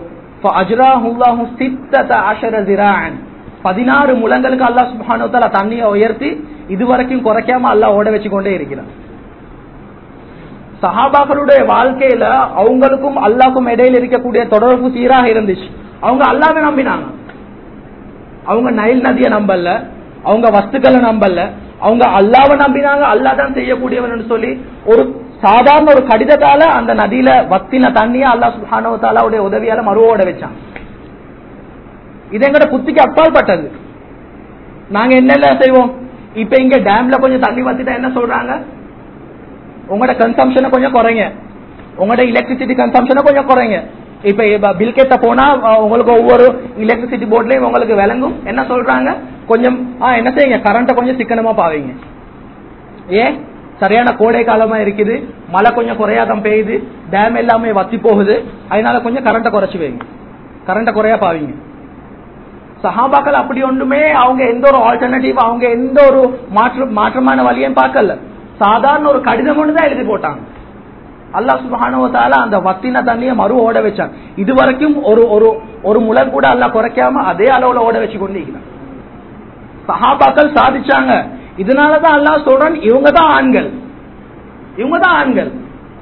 S1: பதினாறு முழங்களுக்கு அல்லாஹ் சுபானோத்தால தண்ணியை உயர்த்தி இதுவரைக்கும் குறைக்காம அல்லாஹ் ஓட வச்சு கொண்டே இருக்கிறான் சஹாபாக்களுடைய வாழ்க்கையில அவங்களுக்கும் அல்லாஹ்க்கும் இடையில இருக்கக்கூடிய தொடர்பு சீராக இருந்துச்சு அவங்க அல்லாவை நம்பினாங்க அவங்க நைல் நதியை நம்பல அவங்க வஸ்துக்களை நம்பல அவங்க அல்லாவை நம்பினாங்க அல்லா தான் செய்யக்கூடியவன் சொல்லி ஒரு சாதாரண ஒரு கடிதத்தால அந்த நதியில வத்தின தண்ணிய அல்லாஹ் சுஹானவத்தாலாவுடைய உதவியால மறுவோட வச்சான் இது எங்கட புத்திக்கு அப்பால் பட்டது நாங்க என்னெல்லாம் செய்வோம் இப்ப இங்க டேம்ல கொஞ்சம் தண்ணி வத்திட்டா என்ன சொல்றாங்க உங்களோட கன்சம்ஷனை கொஞ்சம் குறைங்க உங்களோட எலக்ட்ரிசிட்டி கன்சம்ஷனை கொஞ்சம் குறைங்க இப்ப பில் கேட்ட போனா அஹ், உங்களுக்கு ஒவ்வொரு எலக்ட்ரிசிட்டி போர்ட்லயும் உங்களுக்கு விளங்கும் என்ன சொல்றாங்க கொஞ்சம் ஆ, என்ன செய்யுங்க கரண்ட கொஞ்சம் சிக்கனமா பாவீங்க ஏன் சரியான கோடை காலமா இருக்குது மழை கொஞ்சம் குறையாதான் பெய்யுது டேம் எல்லாமே வத்தி போகுது அதனால கொஞ்சம் கரண்ட்டை குறைச்சு வைங்க கரண்ட்டை குறையா பாவீங்க சஹாபாக்கள் அப்படி ஒன்றுமே அவங்க எந்த ஒரு ஆல்டர்னேட்டிவ் அவங்க எந்த ஒரு மாற்று மாற்றமான வழியும் பார்க்கல சாதாரண ஒரு கடிதம் ஒன்று தான் எழுதி போட்டாங்க அல்லாஹ் சுபஹானுவத்தால அந்த வத்தின தண்ணியை மறு ஓட வச்சாங்க இது வரைக்கும் ஒரு ஒரு ஒரு முளர் கூட அல்லாஹ் குறைக்காம அதே அளவுல ஓட வச்சு கொண்டிருக்கிறான் சஹாபாக்கள் சாதிச்சாங்க இதனாலதான் அல்லாஹ் சொல்றான் இவங்க தான் ஆண்கள் இவங்க தான் ஆண்கள்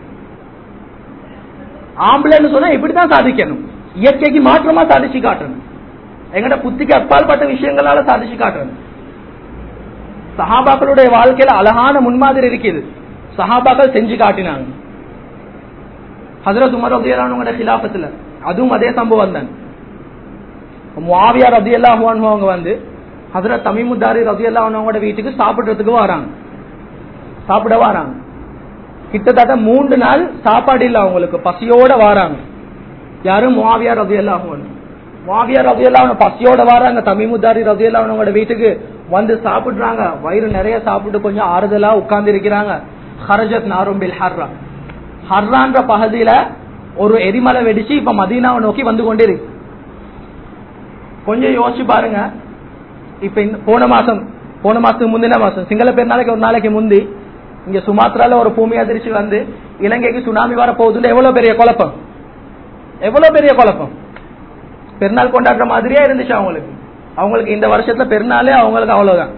S1: ஆம்பளைன்னு சொன்னா இப்படித்தான் சாதிக்கணும் இயற்கைக்கு மாற்றமா சாதிச்சு காட்டணும் எங்கட புத்திக்கு அப்பாற்பட்ட விஷயங்களால சாதிச்சு காட்டணும் சஹாபாக்களுடைய வாழ்க்கையில அழகான முன்மாதிரி இருக்குது சஹாபாக்கள் செஞ்சு காட்டினாங்க ஹசரத் உமர் ரபியலானவங்களோட கிலாபத்துல அதுவும் அதே சம்பவம் தான் முவாவியா ரபி அவங்க வந்து ஹசரத் தமிமுத்தாரி ரபி அவங்களோட வீட்டுக்கு சாப்பிடுறதுக்கு வராங்க சாப்பிட வராங்க கிட்டத்தட்ட மூன்று நாள் சாப்பாடு இல்ல அவங்களுக்கு பசியோட வராங்க யாரும் முவாவியா ரபி அல்லாஹுவன் முவாவியா ரபி அல்லாஹ் பசியோட வராங்க தமிமுத்தாரி ரபி அவங்களோட வீட்டுக்கு வந்து சாப்பிடுறாங்க வயிறு நிறைய சாப்பிட்டு கொஞ்சம் ஆறுதலா உட்கார்ந்து இருக்கிறாங்க ஹரஜத் நாரும்பில் ஹர்ரா ஹர்ரான்ற பகுதியில ஒரு எரிமலை வெடிச்சு இப்ப மதீனாவை நோக்கி வந்து கொண்டே இருக்கு கொஞ்சம் யோசிச்சு பாருங்க இப்ப இந்த போன மாசம் போன மாசத்துக்கு முந்தின மாசம் சிங்கள பெருநாளைக்கு ஒரு நாளைக்கு முந்தி இங்க சுமாத்ரால ஒரு பூமி அதிர்ச்சி வந்து இலங்கைக்கு சுனாமி வர போகுதுன்னு எவ்வளவு பெரிய குழப்பம் எவ்வளவு பெரிய குழப்பம் பெருநாள் கொண்டாடுற மாதிரியே இருந்துச்சு அவங்களுக்கு அவங்களுக்கு இந்த வருஷத்துல பெருநாளே அவங்களுக்கு அவ்வளவுதான்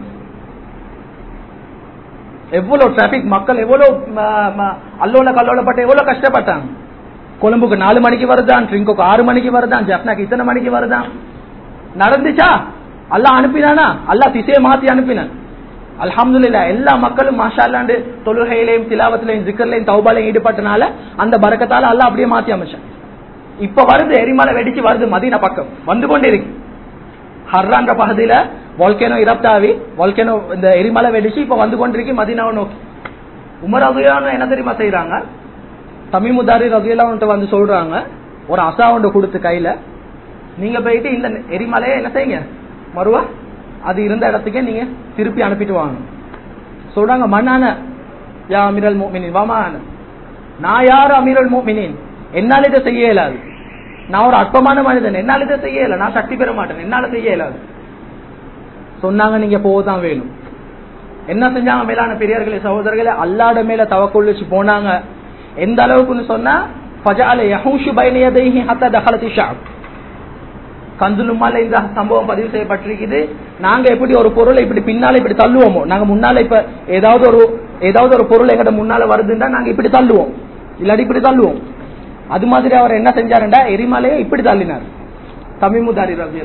S1: எவ்வளவு டிராபிக் மக்கள் எவ்வளவு ம- ம- அல்லோல கல்லோலப்பட்டு எவ்வளவு கஷ்டப்பட்டாங்க கொழும்புக்கு நாலு மணிக்கு வருதான் ட்ரிங்கோக்கு ஆறு மணிக்கு வருதான் ஜப்னாக்கு இத்தனை மணிக்கு வருதான் நடந்துச்சா அல்லாஹ் அனுப்பினானா அல்லாஹ் திசையை மாத்தி அனுப்பினான் அல்ஹம்துலில்லாஹ் எல்லா மக்களும் மாஷா அல்லாண்டு தொழுகையிலையும் திலாவத்திலையும் ஜிக்கர்லையும் தௌபாலையும் ஈடுபட்டனால அந்த பரக்கத்தால அல்லாஹ் அப்படியே மாத்தி அமைச்சான் இப்ப வருது எரிமலை வெடிச்சு வருது மதீனா பக்கம் வந்து கொண்டே இருக்கு ஹர்ரான்ற பகுதியில வால்கேனோ இரப்டாவி வால்கேனோ இந்த எரிமலை வெடிச்சு இப்ப வந்து கொண்டிருக்கு மதீனாவை நோக்கி உமர் ரகுயான்னு என்ன தெரியுமா செய்யறாங்க தமிமுதாரி ரகுயெல்லாம் வந்து சொல்றாங்க ஒரு அசா ஒன்று கொடுத்து கையில நீங்க போயிட்டு இந்த எரிமலையை என்ன செய்யுங்க மறுவா அது இருந்த இடத்துக்கே நீங்க திருப்பி அனுப்பிட்டு வாங்க சொல்றாங்க மண்ணான யா அமீரல் மோமினின் வாமான நான் யார் அமீரல் மோமினின் என்னால இதை செய்ய இயலாது நான் ஒரு அற்பமான மனிதன் என்னால இதை செய்ய இயல நான் சக்தி பெற மாட்டேன் என்னால செய்ய இயலாது சொன்னாங்க நீங்க போகதான் வேணும் என்ன செஞ்சாங்க மேலான பெரியார்களே சகோதரர்களே அல்லாட மேல தவக்குள் வச்சு போனாங்க எந்த அளவுக்குன்னு சொன்னா ஃபஜஅல யஹூஷு பைன யதைஹி ஹத்தா தഖலத் ஷாப் கந்துலுமால இந்த சம்பவம் பதிவு செய்யப்பட்டிருக்குது நாங்க எப்படி ஒரு பொருளை இப்படி பின்னால இப்படி தள்ளுவோமோ நாங்க முன்னால இப்ப ஏதாவது ஒரு ஏதாவது ஒரு பொருள் எங்கட முன்னால வருதுன்னா நாங்க இப்படி தள்ளுவோம் இல்லாட்டி இப்படி தள்ளுவோம் அது மாதிரி அவர் என்ன செஞ்சாருண்டா எரிமலையை இப்படி தள்ளினார் தமிமுதாரி ரவி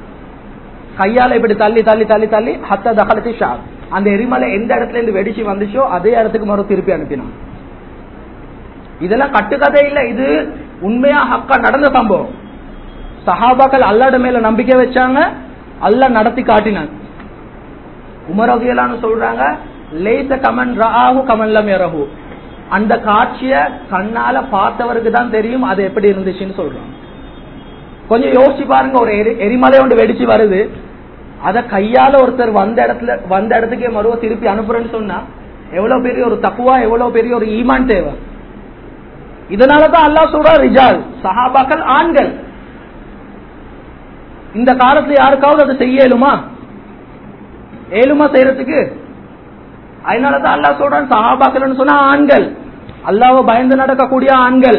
S1: கையால இப்படி தள்ளி தள்ளி தள்ளி தள்ளி ஹத்த தகலத்தி ஷா அந்த எரிமலை எந்த இடத்துல இருந்து வெடிச்சு வந்துச்சோ அதே இடத்துக்கு மறு திருப்பி அனுப்பினான் இதெல்லாம் கட்டுக்கதை இல்ல இது உண்மையா ஹக்கா நடந்த சம்பவம் சஹாபாக்கள் அல்லாட மேல நம்பிக்கை வச்சாங்க அல்லாஹ் நடத்தி காட்டினான் உமர் ரதியலான்னு சொல்றாங்க லேச கமன் ராஹு கமன்லம் யரஹு அந்த காட்சிய கண்ணால பார்த்தவருக்கு தான் தெரியும் அது எப்படி இருந்துச்சுன்னு சொல்றாங்க கொஞ்சம் யோசிச்சு பாருங்க ஒரு எரி- எரிமலை ஒன்று வெடிச்சு வருது அத கையால ஒருத்தர் வந்த இடத்துல வந்த இடத்துக்கே மறுவ திருப்பி அனுப்புறேன்னு சொன்னா எவ்வளவு பெரிய ஒரு தக்குவா எவ்வளவு பெரிய ஒரு ஈமான் தேவை இதனாலதான் அல்லாஹ் சொல்றா ரிஜால் சஹாபாக்கள் ஆண்கள் இந்த காலத்துல யாருக்காவது அதை செய்ய இயலுமா ஏழுமா செய்யறதுக்கு அதனாலதான் அல்லாஹ் சொல்றான் சஹாபாக்கள்னு சொன்னா ஆண்கள் அல்லாஹ்வை பயந்து நடக்கக்கூடிய ஆண்கள்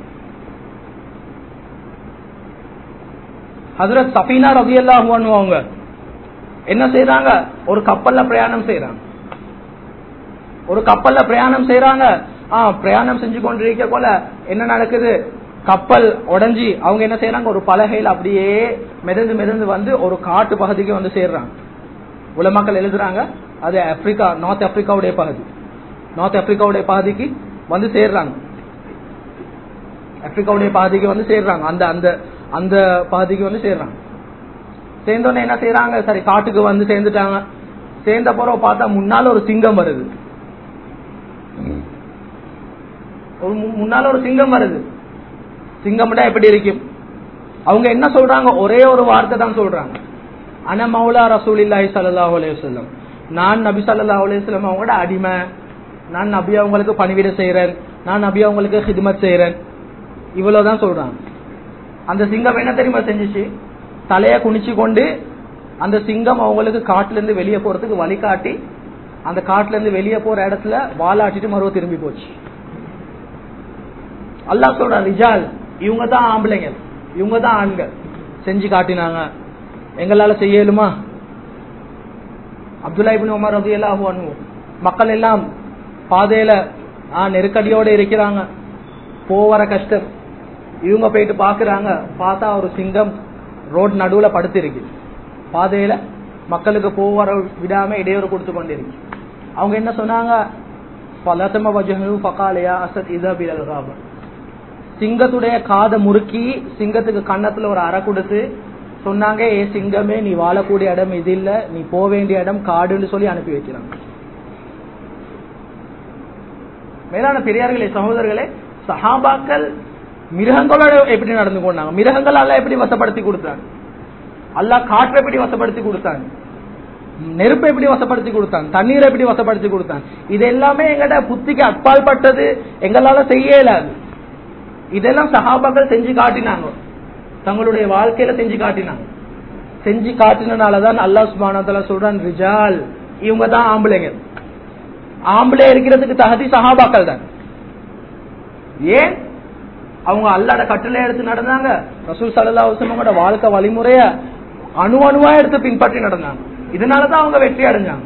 S1: ஹசரத் சஃபீனா ரவி அவங்க என்ன செய்யறாங்க ஒரு கப்பல்ல பிரயாணம் செய்யறாங்க ஒரு கப்பல்ல பிரயாணம் செய்யறாங்க ஆ பிரயாணம் செஞ்சு கொண்டிருக்க போல என்ன நடக்குது கப்பல் உடைஞ்சி அவங்க என்ன செய்யறாங்க ஒரு பலகையில் அப்படியே மிதந்து மிதந்து வந்து ஒரு காட்டு பகுதிக்கு வந்து சேர்றாங்க உலமக்கள் எழுதுறாங்க அது ஆப்பிரிக்கா நார்த் ஆப்பிரிக்காவுடைய பகுதி நார்த் ஆப்பிரிக்காவுடைய பகுதிக்கு வந்து சேர்றாங்க ஆப்பிரிக்காவுடைய பகுதிக்கு வந்து சேர்றாங்க அந்த அந்த அந்த பகுதிக்கு வந்து சேர்றாங்க சேர்ந்தோடனே என்ன செய்யறாங்க சரி காட்டுக்கு வந்து சேர்ந்துட்டாங்க சேர்ந்த பிறகு பார்த்தா முன்னால ஒரு சிங்கம் வருது ஒரு மு- முன்னால ஒரு சிங்கம் வருது சிங்கம்னா எப்படி இருக்கும் அவங்க என்ன சொல்றாங்க ஒரே ஒரு வார்த்தை தான் சொல்றாங்க அன மௌலா ரசூலில்லாஹி ஸல்லல்லாஹு அலைஹி வஸல்லம் நான் நபி ஸல்லல்லாஹு அலைஹி வஸல்லம் அவங்களோட அடிமை நான் நபி அவங்களுக்கு பணிவிட செய்யறேன் நான் நபி அவங்களுக்கு ஹிதமத் செய்யறேன் இவ்வளவுதான் சொல்றாங்க அந்த சிங்கம் என்ன தெரியுமா செஞ்சுச்சு தலைய குனிச்சு கொண்டு அந்த சிங்கம் அவங்களுக்கு காட்டுல இருந்து வெளியே போறதுக்கு வழிகாட்டி அந்த காட்டுல இருந்து வெளியே போற இடத்துல வாலாட்டிட்டு மறுவ திரும்பி போச்சு அல்லாஹ் சொல்ற ரிஜால் இவங்க தான் ஆம்பளைங்க இவங்க தான் ஆண்கள் செஞ்சு காட்டினாங்க எங்களால செய்யலுமா அப்துல்லா இபின் உமர் ரவி எல்லாம் மக்கள் எல்லாம் பாதையில ஆ, நெருக்கடியோட இருக்கிறாங்க போவர கஷ்டம் இவங்க போயிட்டு பாக்குறாங்க பார்த்தா ஒரு சிங்கம் ரோட் நடுவுல படுத்திருக்கு பாதையில மக்களுக்கு போவர விடாம இடையூறு கொடுத்து கொண்டிருக்கு அவங்க என்ன சொன்னாங்க பலத்தம வஜஹு ஃபகாலியா அசத் இதா பில் காப சிங்கத்துடைய காதை முறுக்கி சிங்கத்துக்கு கன்னத்துல ஒரு அறை கொடுத்து சொன்னாங்க ஏ சிங்கமே நீ வாழக்கூடிய இடம் இது இல்ல நீ போக வேண்டிய இடம் காடுன்னு சொல்லி அனுப்பி வைக்கிறாங்க மேலான பெரியார்களே சகோதரர்களே சஹாபாக்கள் மிருகங்களோட எப்படி நடந்து கொண்டாங்க மிருகங்கள் அல்ல எப்படி வசப்படுத்தி கொடுத்தாங்க அல்லாஹ் காற்றை எப்படி வசப்படுத்தி கொடுத்தாங்க நெருப்பை எப்படி வசப்படுத்தி கொடுத்தாங்க தண்ணீரை எப்படி வசப்படுத்தி கொடுத்தாங்க இது எல்லாமே எங்கட புத்திக்கு அப்பால் பட்டது எங்களால செய்ய இயலாது இதெல்லாம் சஹாபாக்கள் செஞ்சு காட்டினாங்க தங்களுடைய வாழ்க்கையில செஞ்சு காட்டினாங்க செஞ்சு காட்டினாலதான் அல்லாஹ் சுபானத்துல சொல்றான் ரிஜால் இவங்க தான் ஆம்பளைங்க ஆம்பளை இருக்கிறதுக்கு தகுதி சஹாபாக்கள் தான் ஏன் அவங்க அல்லாட கட்டளை எடுத்து நடந்தாங்க ரசூல் சல்லா வசலமோட வாழ்க்கை வழிமுறைய அணு அணுவா எடுத்து பின்பற்றி நடந்தாங்க இதனாலதான் அவங்க வெற்றி அடைஞ்சாங்க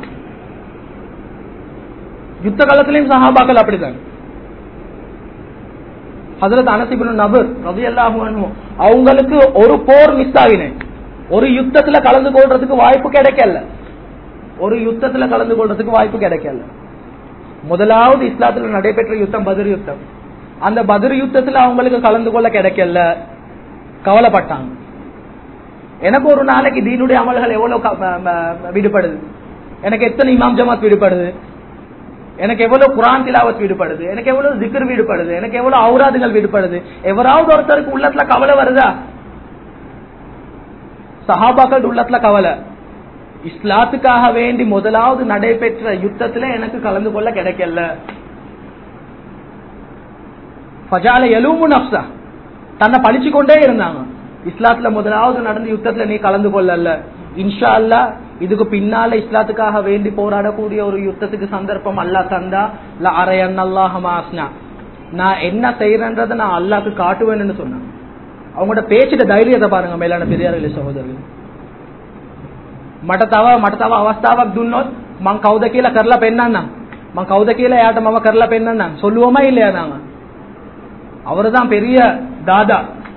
S1: யுத்த காலத்திலையும் சஹாபாக்கள் அப்படிதான் ஹசரத் அனசிபின் நபர் ரவி அல்லாஹு அவங்களுக்கு ஒரு போர் மிஸ் ஆகினேன் ஒரு யுத்தத்துல கலந்து கொள்றதுக்கு வாய்ப்பு கிடைக்கல ஒரு யுத்தத்துல கலந்து கொள்றதுக்கு வாய்ப்பு கிடைக்கல முதலாவது இஸ்லாத்துல நடைபெற்ற யுத்தம் பதிர் யுத்தம் அந்த பதிர் யுத்தத்துல அவங்களுக்கு கலந்து கொள்ள கிடைக்கல கவலைப்பட்டாங்க எனக்கு ஒரு நாளைக்கு தீனுடைய அமல்கள் எவ்வளவு க- ம- ம- விடுபடுது எனக்கு எத்தனை இமாம் ஜமாத் விடுபடுது எனக்கு எவ்வளவு குரான் திலாவத் விடுபடுது எனக்கு எவ்வளவு ஜிக்ர் விடுபடுது எனக்கு எவ்வளவு ஔராதுகள் விடுபடுது எவராவது ஒருத்தருக்கு உள்ளத்துல கவலை வருதா சஹாபாக்கள் உள்ளத்துல கவலை இஸ்லாத்துக்காக வேண்டி முதலாவது நடைபெற்ற யுத்தத்துல எனக்கு கலந்து கொள்ள கிடைக்கல ஃபஜால எலுமு நப்சா தன்னை பழிச்சு கொண்டே இருந்தாங்க இஸ்லாத்துல முதலாவது நடந்த யுத்தத்துல நீ கலந்து கொள்ளல இன்ஷா அல்லாஹ் இதுக்கு பின்னால இஸ்லாத்துக்காக வேண்டி போராடக்கூடிய ஒரு யுத்தத்துக்கு சந்தர்ப்பம் அல்லாஹ் தந்தா ல அரையன் அல்லாஹ் மாஸ்னா நான் என்ன செய்யறேன்றதை நான் அல்லாஹ்க்கு காட்டுவேன்னு சொன்னாங்க அவங்களோட பேச்சிட்ட தைரியத்தை பாருங்க மேலான பெரியார்களே சகோதரர்கள் මට තව මට තව අවස්ථාවක් දුන්නොත් මං කවුද කියලා කරලා පෙන්නන්නම් මං කවුද කියලා එයාට මම කරලා පෙන්නන්නම් சொல்லுவோமா இல்லையா நாங்க அவர்தான் பெரிய தாதா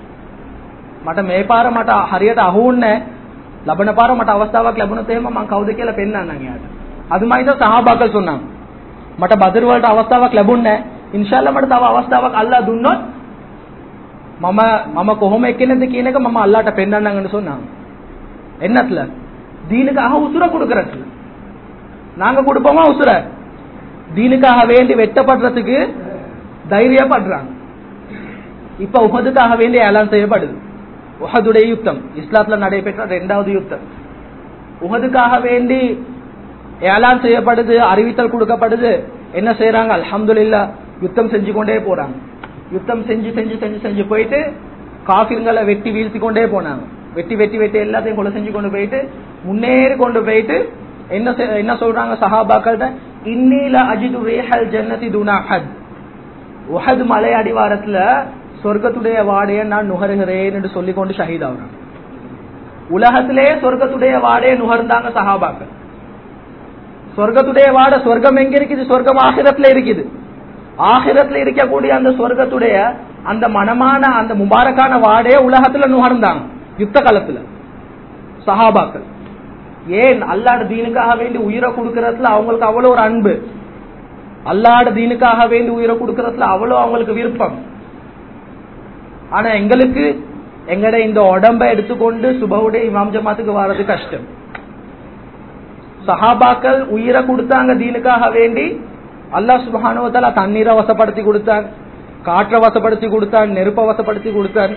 S1: මට මේ පාර මට හරියට අහුන්නේ ලබන පාර මට අවස්ථාවක් ලැබුණොත් එහෙම මං කවුද කියලා පෙන්නන්නම් එයාට අදුමයිද සහාබාකල් சொன்னாங்க මට බදර් වලට අවස්ථාවක් ලැබුණේ ඉන්ෂාල්ලා මට තව අවස්ථාවක් අල්ලා දුන්නොත් මම මම කොහොම එක්කෙනෙක්ද කියන එක මම අල්ලාට පෙන්නන්නම්னு சொன்னாங்க என்னத்துல தீனுக்காக உசுர கொடுக்கறதுல நாங்க கொடுப்போமா உசுர தீனுக்காக வேண்டி வெட்டப்படுறதுக்கு தைரியப்படுறாங்க இப்ப உஹதுக்காக வேண்டி ஏலான் செய்யப்படுது உஹதுடைய யுத்தம் இஸ்லாத்துல நடைபெற்ற இரண்டாவது யுத்தம் உஹதுக்காக வேண்டி ஏலான் செய்யப்படுது அறிவித்தல் கொடுக்கப்படுது என்ன செய்யறாங்க அல்ஹம்துலில்லா யுத்தம் செஞ்சு கொண்டே போறாங்க யுத்தம் செஞ்சு செஞ்சு செஞ்சு செஞ்சு போயிட்டு காஃபிர்களை வெட்டி வீழ்த்தி கொண்டே போனாங்க வெட்டி வெட்டி வெட்டி எல்லாத்தையும் கொலை செஞ்சு கொண்டு போயிட்டு முன்னேறி கொண்டு போயிட்டு என்ன செ- என்ன சொல்றாங்க சஹாபாக்கள்ட்ட இன்னில அஜிது ரேஹல் ஜன்னதி துனா ஹத் உஹத் மலை அடிவாரத்துல சொர்க்கத்துடைய வாடைய நான் நுகருகிறேன் என்று சொல்லிக் கொண்டு ஷஹீத் ஆகுறாங்க உலகத்திலே சொர்க்கத்துடைய வாடையை நுகர்ந்தாங்க சஹாபாக்கள் சொர்க்கத்துடைய வாடை சொர்க்கம் எங்க இருக்குது சொர்க்கம் ஆகிரத்துல இருக்குது ஆகிரத்துல இருக்கக்கூடிய அந்த சொர்க்கத்துடைய அந்த மனமான அந்த முபாரக்கான வாடையை உலகத்துல நுகர்ந்தாங்க யுத்த காலத்துல சஹாபாக்கள் ஏன் அல்லாட தீனுக்காக வேண்டி உயிரை கொடுக்கறதுல அவங்களுக்கு அவ்வளவு ஒரு அன்பு அல்லாட தீனுக்காக வேண்டி உயிரை கொடுக்கறதுல அவ்வளவு அவங்களுக்கு விருப்பம் ஆனா எங்களுக்கு எங்கட இந்த உடம்ப எடுத்துக்கொண்டு சுபவுடைய இமாம் ஜமாத்துக்கு வர்றது கஷ்டம் சஹாபாக்கள் உயிரை கொடுத்தாங்க தீனுக்காக வேண்டி அல்லாஹ் சுபஹானுவத்தால தண்ணீரை வசப்படுத்தி கொடுத்தான் காற்றை வசப்படுத்தி கொடுத்தான் நெருப்பை வசப்படுத்தி கொடுத்தான்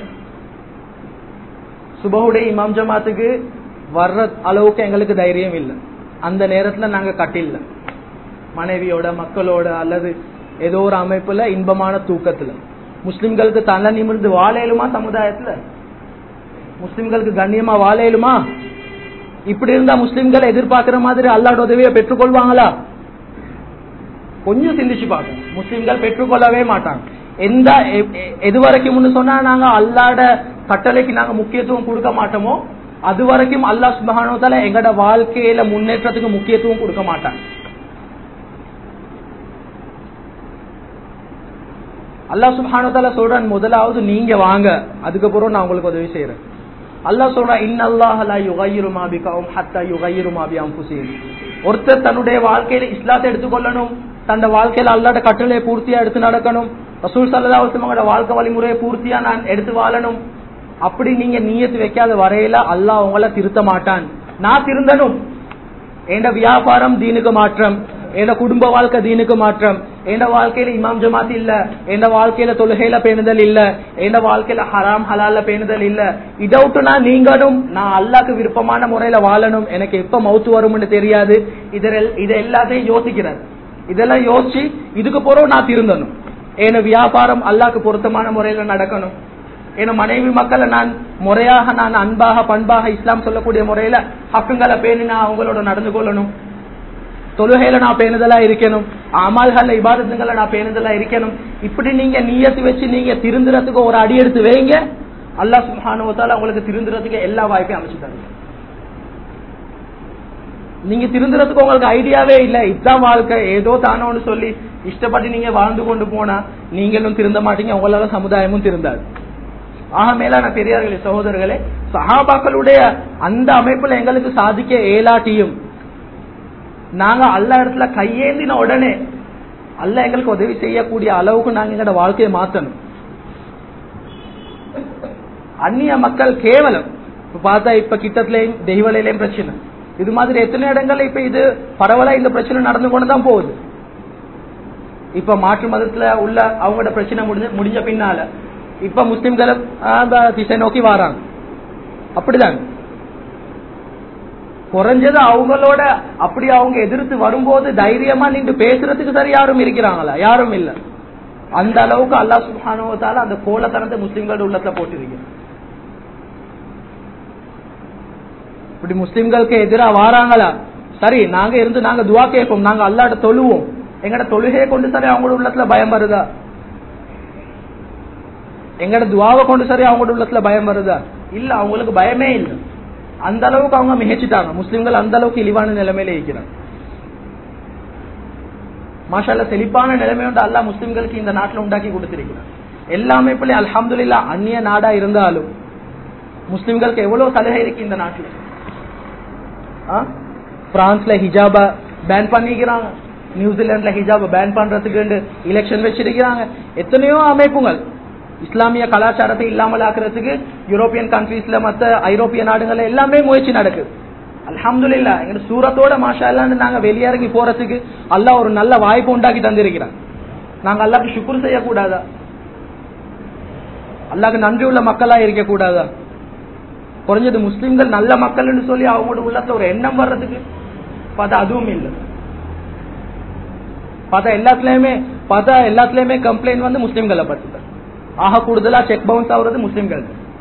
S1: சுபஹுடைய இமாம் ஜமாத்துக்கு வர்ற அளவுக்கு எங்களுக்கு தைரியம் இல்லை அந்த நேரத்துல நாங்க கட்டில்ல மனைவியோட மக்களோட அல்லது ஏதோ ஒரு அமைப்புல இன்பமான தூக்கத்துல முஸ்லிம்களுக்கு தலை நிமிர்ந்து வாழையிலுமா சமுதாயத்துல முஸ்லிம்களுக்கு கண்ணியமா வாழையிலுமா இப்படி இருந்தா முஸ்லிம்கள் எதிர்பார்க்கிற மாதிரி அல்லாட உதவியை பெற்றுக்கொள்வாங்களா கொஞ்சம் சிந்திச்சு பார்க்கணும் முஸ்லிம்கள் பெற்றுக்கொள்ளவே மாட்டாங்க எந்த எ- எ- எது வரைக்கும் சொன்னா நாங்க அல்லாட கட்டளைக்கு நாங்க முக்கியத்துவம் கொடுக்க மாட்டோமோ அது வரைக்கும் அல்லாஹ் சுபஹானஹு வ தஆலா எங்கட வாழ்க்கையில முன்னேற்றத்துக்கு முக்கியத்துவம் கொடுக்க மாட்டாங்க அல்லாஹ் சுப்ஹானஹு வ தஆலா சொல்றான் முதலாவது நீங்க வாங்க அதுக்கப்புறம் நான் உங்களுக்கு உதவி செய்யறேன் அல்லாஹ் சொல்றான் இன்னல்லாஹ லா யுகையிரு மா பிகௌம் ஹத்தா யுகையிரு மா பி அன்ஃபுசிஹிம் ஒருத்தர் தன்னுடைய வாழ்க்கையில இஸ்லாத்தை எடுத்துக்கொள்ளணும் தன் வாழ்க்கையில அல்லாஹ்ட கட்டளையை பூர்த்தியா எடுத்து நடக்கணும் ரசூல் ஸல்லல்லாஹு அலைஹி வஸல்லம் வாழ்க்கை வழிமுறையை பூர்த்தியா நான் எடுத்து வாழணும் அப்படி நீங்க நியத்து வைக்காத வரையில அல்லாஹ் உங்களை திருத்த மாட்டான் நான் திருந்தணும் என் வியாபாரம் தீனுக்கு மாற்றம் என் குடும்ப வாழ்க்கை தீனுக்கு மாற்றம் என் வாழ்க்கையில இமாம் ஜமாத் இல்ல என் வாழ்க்கையில தொழுகையில பேணுதல் இல்ல என் வாழ்க்கையில ஹராம் ஹலால்ல பேணுதல் இல்ல இதவுட்டு நான் நீங்கணும் நான் அல்லாக்கு விருப்பமான முறையில வாழணும் எனக்கு எப்ப மவுத்து வரும்னு தெரியாது இதில் இதை எல்லாத்தையும் யோசிக்கிறார் இதெல்லாம் யோசிச்சு இதுக்கு போறோம் நான் திருந்தணும் என் வியாபாரம் அல்லாக்கு பொருத்தமான முறையில நடக்கணும் என் மனைவி மக்களை நான் முறையாக நான் அன்பாக பண்பாக இஸ்லாம் சொல்லக்கூடிய முறையில ஹக்குங்களை பேணி நான் அவங்களோட நடந்து கொள்ளணும் தொழுகையில நான் பேணுதலா இருக்கணும் அமல்கள்ல இபாதத்துங்களை நான் பேணுதலா இருக்கணும் இப்படி நீங்க நீயத்து வச்சு நீங்க திருந்துறதுக்கு ஒரு அடி எடுத்து வைங்க அல்லாஹ் சுப்ஹானஹு வ தஆலா உங்களுக்கு திருந்துறதுக்கு எல்லா வாய்ப்பையும் அமைச்சு தருங்க நீங்க திருந்துறதுக்கு உங்களுக்கு ஐடியாவே இல்ல இதுதான் வாழ்க்கை ஏதோ தானோன்னு சொல்லி இஷ்டப்பட்டு நீங்க வாழ்ந்து கொண்டு போனா நீங்களும் திருந்த மாட்டீங்க உங்களால சமுதாயமும் திருந்தாது ஆக மேலான பெரியார்களே சகோதரர்களே சஹாபாக்களுடைய அந்த அமைப்புல எங்களுக்கு சாதிக்க ஏலாட்டியும் நாங்க அல்ல இடத்துல கையேந்தின உடனே அல்ல எங்களுக்கு உதவி செய்யக்கூடிய அளவுக்கு நாங்க எங்களோட வாழ்க்கையை மாத்தணும் அந்நிய மக்கள் கேவலம் இப்ப பார்த்தா இப்ப கிட்டத்திலையும் தெய்வலையிலையும் பிரச்சனை இது மாதிரி எத்தனை இடங்கள்ல இப்ப இது பரவலா இந்த பிரச்சனை நடந்து கொண்டுதான் போகுது இப்ப மாற்று மதத்துல உள்ள அவங்களோட பிரச்சனை முடிஞ்ச முடிஞ்ச பின்னால இப்ப முஸ்லிம்களை அந்த திசை நோக்கி வராங்க அப்படிதாங்க குறைஞ்சது அவங்களோட அப்படி அவங்க எதிர்த்து வரும்போது தைரியமா நின்று பேசுறதுக்கு சரி யாரும் இருக்கிறாங்களா யாரும் இல்ல அந்த அளவுக்கு அல்லாஹ் சுபானுவத்தால அந்த கோலத்தனத்தை முஸ்லிம்களோட உள்ளத்துல போட்டிருக்க இப்படி முஸ்லிம்களுக்கு எதிரா வாராங்களா சரி நாங்க இருந்து நாங்க துவா கேட்போம் நாங்க அல்லாட்ட தொழுவோம் எங்கட தொழுகையை கொண்டு சரி அவங்களோட உள்ளத்துல பயம் வருதா எங்கட துவாவை கொண்டு சரி அவங்களோட உள்ளத்துல பயம் வருதா இல்ல அவங்களுக்கு பயமே இல்லை அந்த அளவுக்கு அவங்க மிகச்சிட்டாங்க முஸ்லிம்கள் அந்த அளவுக்கு இழிவான நிலைமையில இருக்கிறாங்க மாஷால செழிப்பான நிலைமையோட அல்லா முஸ்லிம்களுக்கு இந்த நாட்டில் உண்டாக்கி கொடுத்திருக்கிறார் எல்லாமே பிள்ளை அல்ஹம்துலில்லா அந்நிய நாடா இருந்தாலும் முஸ்லிம்களுக்கு எவ்வளவு சலுகை இருக்கு இந்த நாட்டில் பிரான்ஸ்ல ஹிஜாப பேன் பண்ணிக்கிறாங்க நியூசிலாந்துல ஹிஜாப பேன் பண்றதுக்கு எலெக்ஷன் வச்சிருக்கிறாங்க எத்தனையோ அமைப்புகள் இஸ்லாமிய கலாச்சாரத்தை இல்லாமல் ஆக்குறதுக்கு யூரோப்பியன் கண்ட்ரீஸ்ல மத்த ஐரோப்பிய நாடுகள் எல்லாமே முயற்சி நடக்குது அல்ஹம்துலில்லா எங்க சூரத்தோட மாஷா இல்லான்னு நாங்க வெளியிறங்கி போறதுக்கு அல்லாஹ் ஒரு நல்ல வாய்ப்பு உண்டாக்கி தந்திருக்கிறான் நாங்க அல்லாக்கு சுக்குர் செய்யக்கூடாதா அல்லாக்கு நன்றி உள்ள மக்களா இருக்க கூடாதா குறைஞ்சது முஸ்லிம்கள் நல்ல மக்கள்னு சொல்லி அவங்களோட உள்ளத்துல ஒரு எண்ணம் வர்றதுக்கு பார்த்தா அதுவும் இல்லை பார்த்தா எல்லாத்துலயுமே பார்த்தா எல்லாத்துலயுமே கம்ப்ளைண்ட் வந்து முஸ்லிம்களை பத்தி தான் ஆக கூடுதலா செக் பவுன்ஸ் ஆகுறது முஸ்லிம்கள்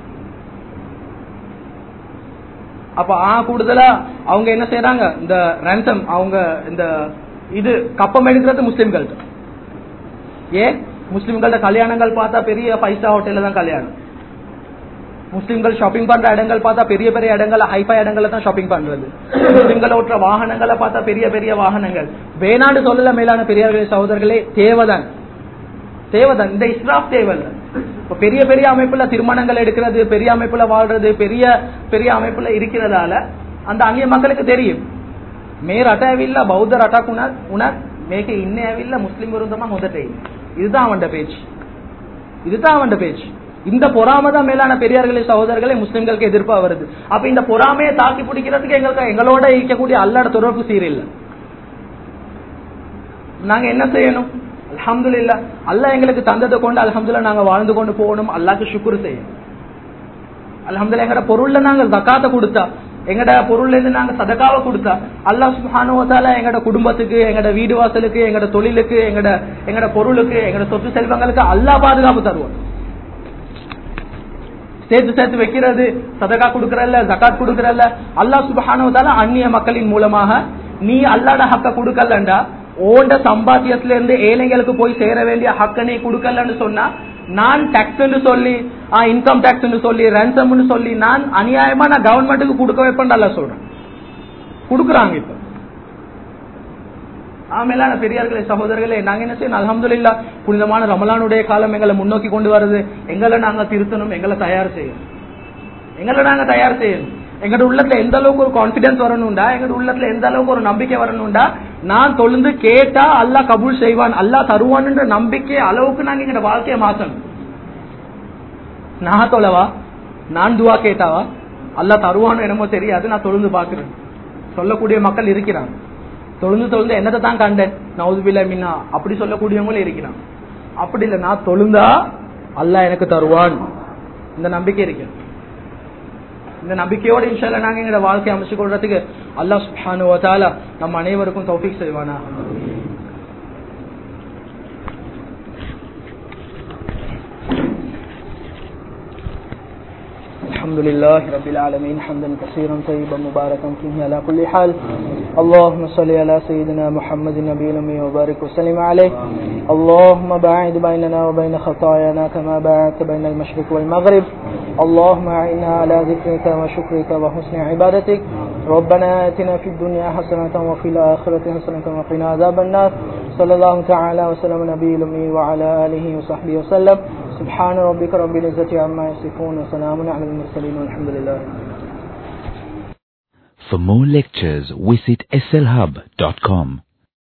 S1: அப்ப ஆக கூடுதலா அவங்க என்ன செய்யறாங்க இந்த ரேன்சம் அவங்க இந்த இது கப்பம் எடுக்கிறது முஸ்லிம்கள் ஏ முஸ்லிம்களோட கல்யாணங்கள் பார்த்தா பெரிய ஃபைவ் ஸ்டார் ஹோட்டல்ல தான் கல்யாணம் முஸ்லிம்கள் ஷாப்பிங் பண்ற இடங்கள் பார்த்தா பெரிய பெரிய இடங்கள் ஹைஃபை இடங்கள்ல தான் ஷாப்பிங் பண்றது முஸ்லிம்கள் ஓட்டுற வாகனங்களை பார்த்தா பெரிய பெரிய வாகனங்கள் வேணாண்டு சொல்லல மேலான பெரியார்களே சகோதரர்களே தேவைதான் தேவைதான் இந்த இஸ்ராப் தேவையில்லை இப்ப பெரிய பெரிய அமைப்புல திருமணங்கள் எடுக்கிறது பெரிய அமைப்புல வாழ்றது பெரிய பெரிய அமைப்புல இருக்கிறதால அந்த அந்நிய மக்களுக்கு தெரியும் மே ரட்டாவில்ல பௌத்த ரட்டாக்கு உணர் உணர் மேක ඉන්න ඇවිල්ලා මුස්ලිම් වරුන් තමයි හොඳට ඉන්නේ. இதுதான் அவன்ட பேச்சு இதுதான் அவன்ட பேச்சு இந்த பொறாமை தான் மேலான பெரியார்களே சகோதரர்களே முஸ்லிம்களுக்கு எதிர்ப்பா வருது அப்ப இந்த பொறாமையை தாக்கி பிடிக்கிறதுக்கு எங்களுக்கு எங்களோட இருக்கக்கூடிய அல்லாட தொடர்பு சீரில்லை நாங்க என்ன செய்யணும் அல்ஹம்துலில்லா அல்லாஹ் எங்களுக்கு தந்ததை கொண்டு அல்ஹம்துலில்லா நாங்க வாழ்ந்து கொண்டு போகணும் அல்லாஹ்க்கு சுக்குர் செய்யணும் அல்ஹம்துலில்லா எங்கட பொருள்ல நாங்க ஜக்காத்தை கொடுத்தா எங்கட பொருள்ல இருந்து நாங்க சதக்காவை கொடுத்தா அல்லாஹ் சுபானுவத்தால எங்கட குடும்பத்துக்கு எங்கட வீடு வாசலுக்கு எங்கட தொழிலுக்கு எங்கட எங்கட பொருளுக்கு எங்கட சொத்து செல்வங்களுக்கு அல்லாஹ் பாதுகாப்பு தருவோம் சேர்த்து சேர்த்து வைக்கிறது சதகா கொடுக்கறல்ல ஜக்காத் கொடுக்கறல்ல அல்லாஹ் சுபஹானுவதால அந்நிய மக்களின் மூலமாக நீ அல்லாட ஹக்க கொடுக்கலண்டா ஓண்ட சம்பாத்தியத்துல இருந்து ஏழைகளுக்கு போய் சேர வேண்டிய ஹக்க நீ கொடுக்கலன்னு சொன்னா நான் டாக்ஸ் சொல்லி இன்கம் டாக்ஸ் சொல்லி ரன்சம்னு சொல்லி நான் அநியாயமா நான் கவர்மெண்ட்டுக்கு கொடுக்க வைப்பேன்டா சொல்றேன் கொடுக்குறாங்க இப்ப ஆமேலான பெரியார்களே சகோதரர்களே நாங்க என்ன செய்யணும் அலமதுல்லா புனிதமான ரமலானுடைய காலம் எங்களை முன்னோக்கி கொண்டு வருது எங்களை நாங்க திருத்தணும் எங்களை தயார் செய்யணும் எங்களை நாங்க தயார் செய்யணும் எங்கட உள்ளத்துல எந்த அளவுக்கு ஒரு கான்பிடன்ஸ் வரணும்டா எங்கட உள்ளத்துல எந்த அளவுக்கு ஒரு நம்பிக்கை வரணும்டா நான் தொழுந்து கேட்டா அல்லாஹ் கபூல் செய்வான் அல்லாஹ் தருவான்ன்ற நம்பிக்கை அளவுக்கு நாங்க எங்கட வாழ்க்கையை மாத்தணும் நான் தொலைவா நான் துவா கேட்டாவா அல்லாஹ் தருவான்னு என்னமோ தெரியாது நான் தொழுந்து பாக்குறேன் சொல்லக்கூடிய மக்கள் இருக்கிறாங்க தொழுந்து தொழுந்து என்னத்தை தான் கண்டேன் நவுதுபில்ல மின்னா அப்படி சொல்லக்கூடியவங்களும் இருக்கிறான் அப்படி இல்லை நான் தொழுந்தா அல்லாஹ் எனக்கு தருவான் இந்த நம்பிக்கை இருக்கு இந்த நம்பிக்கையோட இன்ஷால்ல நாங்க எங்களோட வாழ்க்கை அமைச்சு கொள்றதுக்கு அல்லாஹ் சுப்ஹானு வ தஆலா நம்ம அனைவருக்கும் தௌஃபீக் செய்வானா الحمد لله رب العالمين حمدا كثيرا طيبا مباركا فيه على كل حال اللهم صل على سيدنا محمد النبي الأمي وبارك وسلم عليه اللهم باعد بيننا وبين خطايانا كما باعدت بين المشرق والمغرب اللهم أعنا على ذكرك وشكرك وحسن عبادتك ربنا آتنا في الدنيا حسنة وفي الآخرة حسنة وقنا عذاب النار صلى الله تعالى وسلم النبي الأمي وعلى آله وصحبه وسلم سبحان ربك رب العزة عما يصفون وسلام على المرسلين والحمد لله
S2: For more lectures, visit slhub.com.